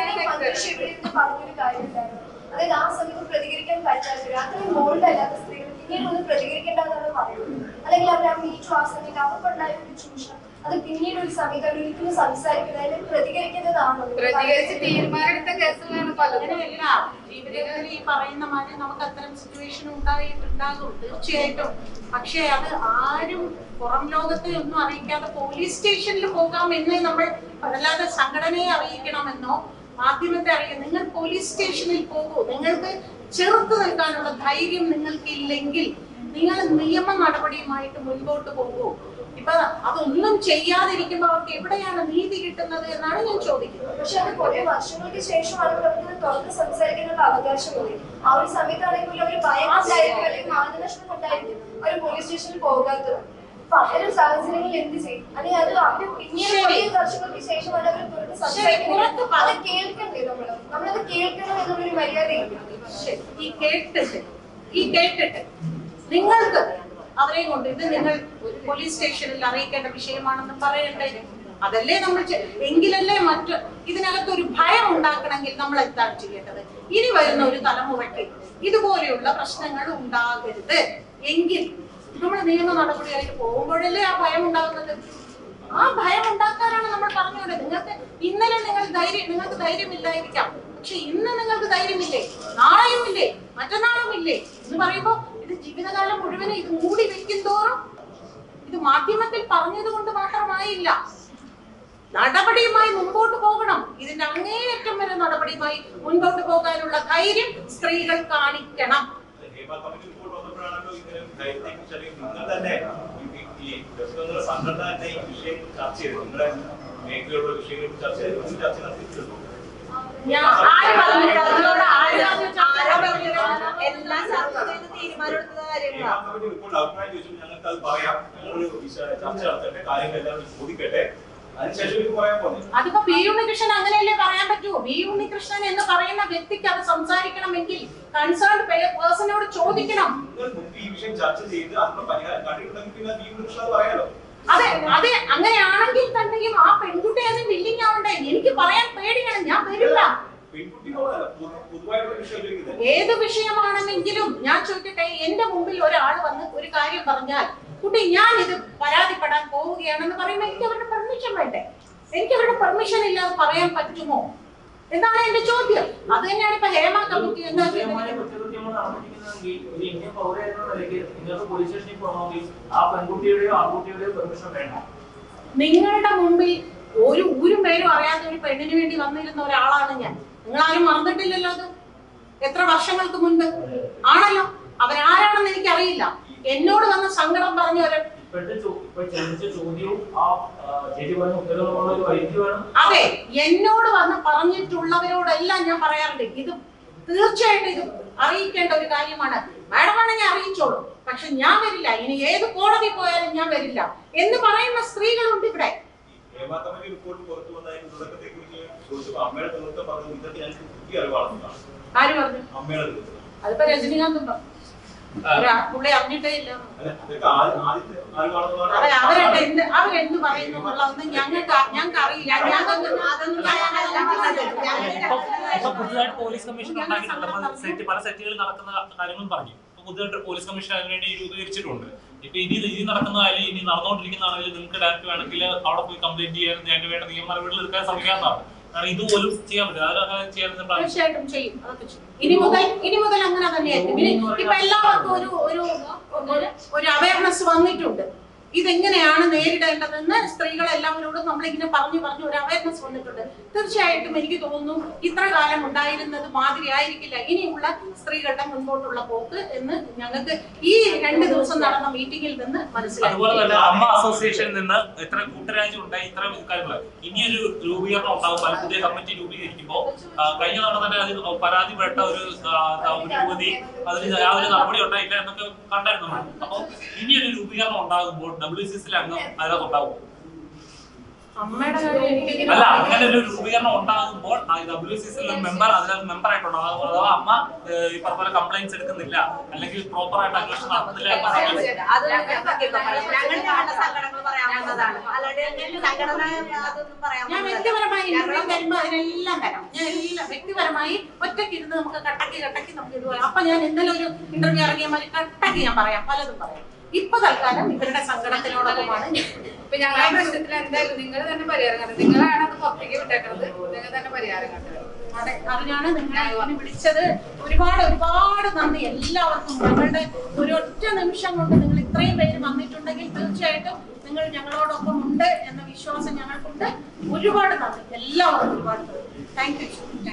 പറഞ്ഞൊരു കാര്യം ഉണ്ടായിരുന്നു അതായത് ആ സമയത്ത് പ്രതികരിക്കാൻ പറ്റാത്ത അത്രയും ബോൾഡ് അല്ലാത്ത സ്ത്രീകൾ പിന്നീട് ഒന്ന് പ്രതികരിക്കേണ്ടതെന്നാണ് പറയുന്നത് അല്ലെങ്കിൽ അവർ ആ മീറ്റു ആ സമയത്ത് അവർക്കുണ്ടായ ഒരു ചൂഷണം അത് പിന്നീട് ഒരു സമയത്ത് അവർ ഒരിക്കലും സംസാരിക്കുന്നത് അല്ലെങ്കിൽ പ്രതികരിക്കുന്നതാണോ പ്രതികരിച്ച് തീരുമാനമെടുത്ത കേസുകളാണ് പലതും അങ്ങനെയല്ല ജീവിതത്തിൽ ഈ പറയുന്ന മാതിരി നമുക്ക് അത്തരം സിറ്റുവേഷൻ ഉണ്ടായിട്ടുണ്ടാകും തീർച്ചയായിട്ടും പക്ഷേ അത് ആരും പുറം ലോകത്തെ ഒന്നും അറിയിക്കാതെ പോലീസ് സ്റ്റേഷനിൽ പോകാമെന്ന് നമ്മൾ അല്ലാതെ സംഘടനയെ അറിയിക്കണമെന്നോ മാധ്യമത്തെ അറിയിക്കും നിങ്ങൾ പോലീസ് സ്റ്റേഷനിൽ പോകൂ നിങ്ങൾക്ക് ചെറുത്ത് നിൽക്കാനുള്ള ധൈര്യം നിങ്ങൾക്ക് ഇല്ലെങ്കിൽ നിങ്ങൾ നിയമ നടപടിയുമായിട്ട് മുൻപോട്ട് പോകൂ ഇപ്പൊ അതൊന്നും ചെയ്യാതിരിക്കുമ്പോൾ അവർക്ക് എവിടെയാണ് നീതി കിട്ടുന്നത് എന്നാണ് ഞാൻ ചോദിക്കുന്നത് പക്ഷെ അത് കുറെ വർഷങ്ങൾക്ക് ശേഷമാണ് അവർക്ക് തുറന്ന് സംസാരിക്കാനുള്ള അവകാശം കൂടി ആ ഒരു സമയത്താണെങ്കിൽ ഒരു ഭയം ഉണ്ടായിരിക്കും അല്ലെങ്കിൽ മാനനഷ്ടം ഉണ്ടായിരിക്കും അവർ പോലീസ് സ്റ്റേഷനിൽ പോകാത്തത് അപ്പൊ അത്തരം സാഹചര്യങ്ങളിൽ എന്ത് ചെയ്യും അല്ലെങ്കിൽ അത് അവര് പിന്നീട് ശരി. കുറേ വർഷങ്ങൾക്ക് ശേഷമാണ് അവർ തുറന്ന് സംസാരിക്കുന്നത് പുറത്ത് പറ- അത് കേൾക്കണ്ടേ നമ്മള് നമ്മളത് കേൾക്കണം എന്നുള്ളൊരു മര്യാദയില്ല ശരി. ഈ കേട്ടിട്ട് ഈ കേട്ടിട്ട് നിങ്ങൾക്ക് അവരെ കൊണ്ട് ഇത് നിങ്ങൾ പോലീസ് സ്റ്റേഷനിൽ അറിയിക്കേണ്ട വിഷയമാണെന്ന് പറയണ്ടേ അതല്ലേ നമ്മൾ ചെ- എങ്കിലല്ലേ മറ്റു ഇതിനകത്ത് ഒരു ഭയം ഉണ്ടാക്കണമെങ്കിൽ നമ്മൾ എന്താണ് ചെയ്യേണ്ടത് ഇനി വരുന്ന ഒരു തലമുറയ്ക്ക് ഇതുപോലെയുള്ള പ്രശ്നങ്ങൾ ഉണ്ടാകരുത് എങ്കിൽ നമ്മൾ നിയമ നടപടിയായിട്ട് പോകുമ്പോഴല്ലേ ആ ഭയം ഉണ്ടാകുന്നത് ആ ഭയം ഉണ്ടാക്കാനാണ് നമ്മൾ പറഞ്ഞത് നിങ്ങൾക്ക് ഇന്നലെ നിങ്ങൾ ധൈര്യം നിങ്ങൾക്ക് ധൈര്യമില്ലായിരിക്കാം പക്ഷെ ഇന്ന് നിങ്ങൾക്ക് ധൈര്യമില്ലേ നാളെയും ഇല്ലേ മറ്റന്നാളും ഇല്ലേ എന്ന് പറയുമ്പോ ഇത് ജീവിതകാലം മുഴുവനും ഇത് മൂടി വെക്കും തോറും ഇത് മാധ്യമത്തിൽ പറഞ്ഞത് കൊണ്ട് മാത്രമായില്ല നടപടിയുമായി മുമ്പോട്ട് പോകണം ഇതിന്റെ അങ്ങേയറ്റം വരെ നടപടിയുമായി മുൻപോട്ട് പോകാനുള്ള ധൈര്യം സ്ത്രീകൾ കാണിക്കണം ഹേമ കമ്മിറ്റി റിപ്പോർട്ട് വന്നപ്പോഴാണല്ലോ ഇതിന് ധൈര്യത്തെക്കുറിച്ച് അല്ലെങ്കിൽ നിങ്ങൾ തന്നെ ഈ- ഈ പ്രശ്നങ്ങളുടെ സംഘടന തന്നെ ഈ വിഷയം ചർച്ച ചെയ്തു നിങ്ങളുടെ മേഖലയുള്ള വിഷയങ്ങൾ ചർച്ച ചെയ്തു നിങ്ങൾ ചർച്ച നടത്തിയിട്ടുണ്ടോ ഞാൻ ആര് പറഞ്ഞു അതിനോട് ആര് പറഞ്ഞു ചർച്ച ആരാ നടത്തിയത്? പറഞ്ഞത്? എല്ലാം ചർച്ച ചെയ്ത് തീരുമാനമെടുത്ത ഹേമ കാര്യങ്ങളാണ് കമ്മിറ്റി റിപ്പോർട്ട് അഭിപ്രായം ചോദിച്ചു ഞങ്ങൾക്ക് അത് പറയാം ഞങ്ങളൊരു വിശ- ചർച്ച നടത്തട്ടെ കാര്യങ്ങളെല്ലാം ചോദിക്കട്ടെ അതിനുശേഷം ഇത് പറയാൻ പോകുന്നത് അതിപ്പോ ബി ഉണ്ണികൃഷ്ണൻ അങ്ങനെയല്ലേ പറയാൻ പറ്റൂ ബി ഉണ്ണികൃഷ്ണൻ എന്ന് പറയുന്ന വ്യക്തിക്ക് അത് സംസാരിക്കണമെങ്കിൽ കൺസേൺഡ് പേഴ്സണോട് ചോദിക്കണം നിങ്ങൾ മുമ്പ് ഈ വിഷയം ചർച്ച ചെയ്ത് അതിനുള്ള പരിഹാരം കണ്ടിട്ടുണ്ടെങ്കിൽ പിന്നെ ഈ കൃഷ്ണ അത് പറയാലോ അതെ അതെ അങ്ങനെയാണെങ്കിൽ തന്നെയും ആ പെൺകുട്ടി അത് വില്ലിങ് ആവണ്ടേ എനിക്ക് പറയാൻ പേടിയാണ് ഞാൻ വരില്ല പെൺകുട്ടികളല്ല പൊതുവായിട്ടുള്ള വിഷയം ചോദിക്കുന്നത് ഏത് വിഷയമാണെന്നെങ്കിലും ഞാൻ ചോദിക്കട്ടെ എന്റെ മുമ്പിൽ ഒരാൾ വന്ന് ഒരു കാര്യം പറഞ്ഞാൽ കുട്ടി ഞാൻ ഇത് പരാതിപ്പെടാൻ പോവുകയാണെന്ന് പറയുമ്പോൾ എനിക്ക് അവരുടെ പെർമിഷൻ വേണ്ടേ എനിക്ക് അവരുടെ പെർമിഷൻ ഇല്ലാതെ പറയാൻ പറ്റുമോ എന്നാണ് എന്റെ ചോദ്യം അത് തന്നെയാണ് ഇപ്പൊ ഹേമ കമ്മിറ്റി എന്താ കൃത്യമായ ചെയ്തിരിക്കുന്നത് കുറ്റകൃത്യങ്ങൾ നടന്നിരിക്കുന്നെങ്കിൽ ഒരു ഇന്ത്യൻ പൗരൻ എന്ന നിലയ്ക്ക് നിങ്ങൾക്ക് പോലീസ് സ്റ്റേഷനിൽ പോകണമെങ്കിൽ ആ പെൺകുട്ടിയുടെയോ ആൺകുട്ടിയുടെയോ പെർമിഷൻ വേണം നിങ്ങളുടെ മുമ്പിൽ ഒരു ഊരും പേരും അറിയാത്ത ഒരു പെണ്ണിന് വേണ്ടി വന്നിരുന്ന ഒരാളാണ് ഞാൻ നിങ്ങൾ ആരും മറന്നിട്ടില്ലല്ലോ അത് എത്ര വർഷങ്ങൾക്ക് മുൻപ് ആണല്ലോ അവരാരാണെന്ന് എനിക്കറിയില്ല എന്നോട് വന്ന് സങ്കടം പറഞ്ഞ ഒരു ഇപ്പോഴത്തെ ചോ- ഇപ്പൊ ചോദിച്ച ചോദ്യവും ആ ആ, ചേച്ചി പറഞ്ഞ ഉത്തരവുമുള്ള ഒരു വൈദ്യുവാണ് അതെ എന്നോട് വന്ന് പറഞ്ഞിട്ടുള്ളവരോടെല്ലാം ഞാൻ പറയാറുണ്ട് ഇത് തീർച്ചയായിട്ടും ഇത് അറിയിക്കേണ്ട ഒരു കാര്യമാണ് മാഡമാണെങ്കിൽ അറിയിച്ചോളൂ പക്ഷെ ഞാൻ വരില്ല ഇനി ഏത് കോടതി പോയാലും ഞാൻ വരില്ല എന്ന് പറയുന്ന സ്ത്രീകളുണ്ട് ഇവിടെ ഹേമ കമ്മിറ്റി റിപ്പോർട്ട് പുറത്തു വന്നതിന് തുടക്കത്തെ കുറിച്ച് ചോദിച്ചപ്പോൾ അമ്മയുടെ നേതൃത്വം പറഞ്ഞു ഇതൊക്കെ ഞങ്ങൾക്ക് പുതിയ അറിവാണെന്നാണ് ആര് പറഞ്ഞു അമ്മയുടെ നേതൃത്വം അതിപ്പോ രജനീകാന്തും പറഞ്ഞു ഒരു പുള്ളി അറിഞ്ഞിട്ടേ ഇല്ല അല്ല ഇതൊക്കെ ആദ്യ- ആദ്യത്തെ അറിവാണെന്നാണ് അതെ അവരുടെ എന്ത് അവരെന്ത് പറയുന്നു എന്നുള്ളതൊന്നും ഞങ്ങൾക്ക് ഞങ്ങൾക്ക് അറിയില്ല ഞങ്ങൾക്ക് അതൊന്നും പറയാനല്ല പറഞ്ഞത്. ഇപ്പൊ ഇപ്പൊ ഞങ്ങൾ പുതുതായിട്ട് പോലീസ് കമ്മീഷൻ ഉണ്ടാക്കിയിട്ടുണ്ട് അപ്പൊ സെറ്റ് പല സെറ്റുകളിൽ നടക്കുന്ന കാര്യങ്ങളും പറഞ്ഞു ഇപ്പൊ പുതുതായിട്ട് പോലീസ് കമ്മീഷൻ അതിനുവേണ്ടി രൂപീകരിച്ചിട്ടുണ്ട് ഇപ്പൊ ഇനി ഇത് ഇനി നടക്കുന്നതായാലും ഇനി നടന്നുകൊണ്ടിരിക്കുന്നതാണെങ്കിലും നിങ്ങൾക്ക് ഡയറക്റ്റ് വേണമെങ്കിൽ അവിടെ പോയി കംപ്ലൈന്റ് ചെയ്യാൻ അതിന് വേണ്ട നിയമ നടപടികൾ എടുക്കാൻ ശ്രമിക്കാവുന്നതാണ് കാരണം ഇതുപോലും ചെയ്യാൻ പറ്റില്ല അത് ചെയ്യാൻ പ്രാവശ്യം തീർച്ചയായിട്ടും ചെയ്യും അതൊക്കെ ചെയ്യും ഇനി മുതൽ ഇനി മുതൽ അങ്ങനെ തന്നെയായിരിക്കും ഇനി ഇപ്പൊ എല്ലാവർക്കും ഒരു ഒരു ഒരു- ഒരു അവയർനെസ് വന്നിട്ടുണ്ട് ഇതെങ്ങനെയാണ് നേരിടേണ്ടതെന്ന് സ്ത്രീകളെല്ലാവരോടും നമ്മളിങ്ങനെ പറഞ്ഞു പറഞ്ഞു ഒരു അവയർനെസ് വന്നിട്ടുണ്ട് തീർച്ചയായിട്ടും എനിക്ക് തോന്നുന്നു ഇത്ര കാലം ഉണ്ടായിരുന്നത് മാതിരി ആയിരിക്കില്ല ഇനിയുള്ള സ്ത്രീകളുടെ മുൻപോട്ടുള്ള പോക്ക് എന്ന് ഞങ്ങൾക്ക് ഈ രണ്ട് ദിവസം നടന്ന മീറ്റിംഗിൽ നിന്ന് അതുപോലെ തന്നെ മനസ്സിലായി അമ്മ അസോസിയേഷനിൽ നിന്ന് ഇത്ര കൂട്ടരാജ്യം ഉണ്ടായി ഇത്ര കാര്യങ്ങൾ ഇനിയൊരു രൂപീകരണം ഉണ്ടാവും പല പുതിയ കമ്മിറ്റി രൂപീകരിക്കുമ്പോൾ കഴിഞ്ഞ തവണ തന്നെ അതിൽ പരാതിപ്പെട്ട ഒരു ആ, ഒരു യുവതി അതിന് യാതൊരു നടപടി ഉണ്ടായില്ല എന്നൊക്കെ കണ്ടായിരുന്നു നമ്മൾ. അപ്പോൾ ഇനിയൊരു രൂപീകരണം ഉണ്ടാകുമ്പോൾ ഡബ്ല്യു സി സിയിൽ അംഗം അതിനകത്ത് ഉണ്ടാവും അമ്മയുടെ കാര്യം എനിക്ക് അല്ല അങ്ങനെ ഒരു രൂപീകരണം ഉണ്ടാകുമ്പോൾ ഡബ്ല്യു സി സിയിൽ ഒരു മെമ്പർ അതിനകത്ത് മെമ്പർ ആയിട്ടുണ്ടാകും അഥവാ അമ്മ ഏഹ്, ഈ പറഞ്ഞ പോലെ കംപ്ലൈന്റ്സ് എടുക്കുന്നില്ല അല്ലെങ്കിൽ പ്രോപ്പർ ആയിട്ട് അന്വേഷണം നടത്തുന്നില്ല എന്ന് പറഞ്ഞാൽ അത് ഞങ്ങൾക്ക് പറയാം. ഞങ്ങൾ ഞങ്ങളുടെ സങ്കടങ്ങൾ പറയാവുന്നതാണ് അല്ലാണ്ട് സംഘടന അതൊന്നും ഞാൻ പറയാവുന്നതല്ല. വ്യക്തിപരമായി ഇന്റർവ്യൂ ഞങ്ങള് തരുമ്പോ അതിനെല്ലാം തരാം ഞാൻ എല്ലാം വ്യക്തിപരമായി ഒറ്റയ്ക്ക് ഇരുന്ന് നമുക്ക് കട്ടക്ക് കട്ടക്ക് നമുക്ക് ഇത് പറയാം അപ്പൊ ഞാൻ ഇന്നലെ ഒരു ഇന്റർവ്യൂ ഇറങ്ങിയ മാതിരി കട്ടക്ക് ഞാൻ പറയാം പലതും പറയാം ഇപ്പൊ തൽക്കാലം ഇവരുടെ സങ്കടത്തിനോടൊപ്പമാണ് ഞാൻ ഇപ്പൊ ഞങ്ങളുടെ പ്രശ്നത്തിന് എന്തായാലും നിങ്ങൾ തന്നെ പരിഹാരം കണ്ടത് നിങ്ങളാണ് അത് പുറത്തേക്ക് വിട്ടേക്കുന്നത് നിങ്ങൾ തന്നെ പരിഹാരം കണ്ടത് അതെ അതിനാണ് നിങ്ങളെ ഇതിന് വിളിച്ചത് ഒരുപാട് ഒരുപാട് നന്ദി എല്ലാവർക്കും ഞങ്ങളുടെ ഒരു ഒറ്റ നിമിഷം കൊണ്ട് നിങ്ങൾ ഇത്രയും പേര് വന്നിട്ടുണ്ടെങ്കിൽ തീർച്ചയായിട്ടും നിങ്ങൾ ഞങ്ങളോടൊപ്പം ഉണ്ട് എന്ന വിശ്വാസം ഞങ്ങൾക്കുണ്ട് ഒരുപാട് നന്ദി എല്ലാവർക്കും ഒരുപാട് താങ്ക് യു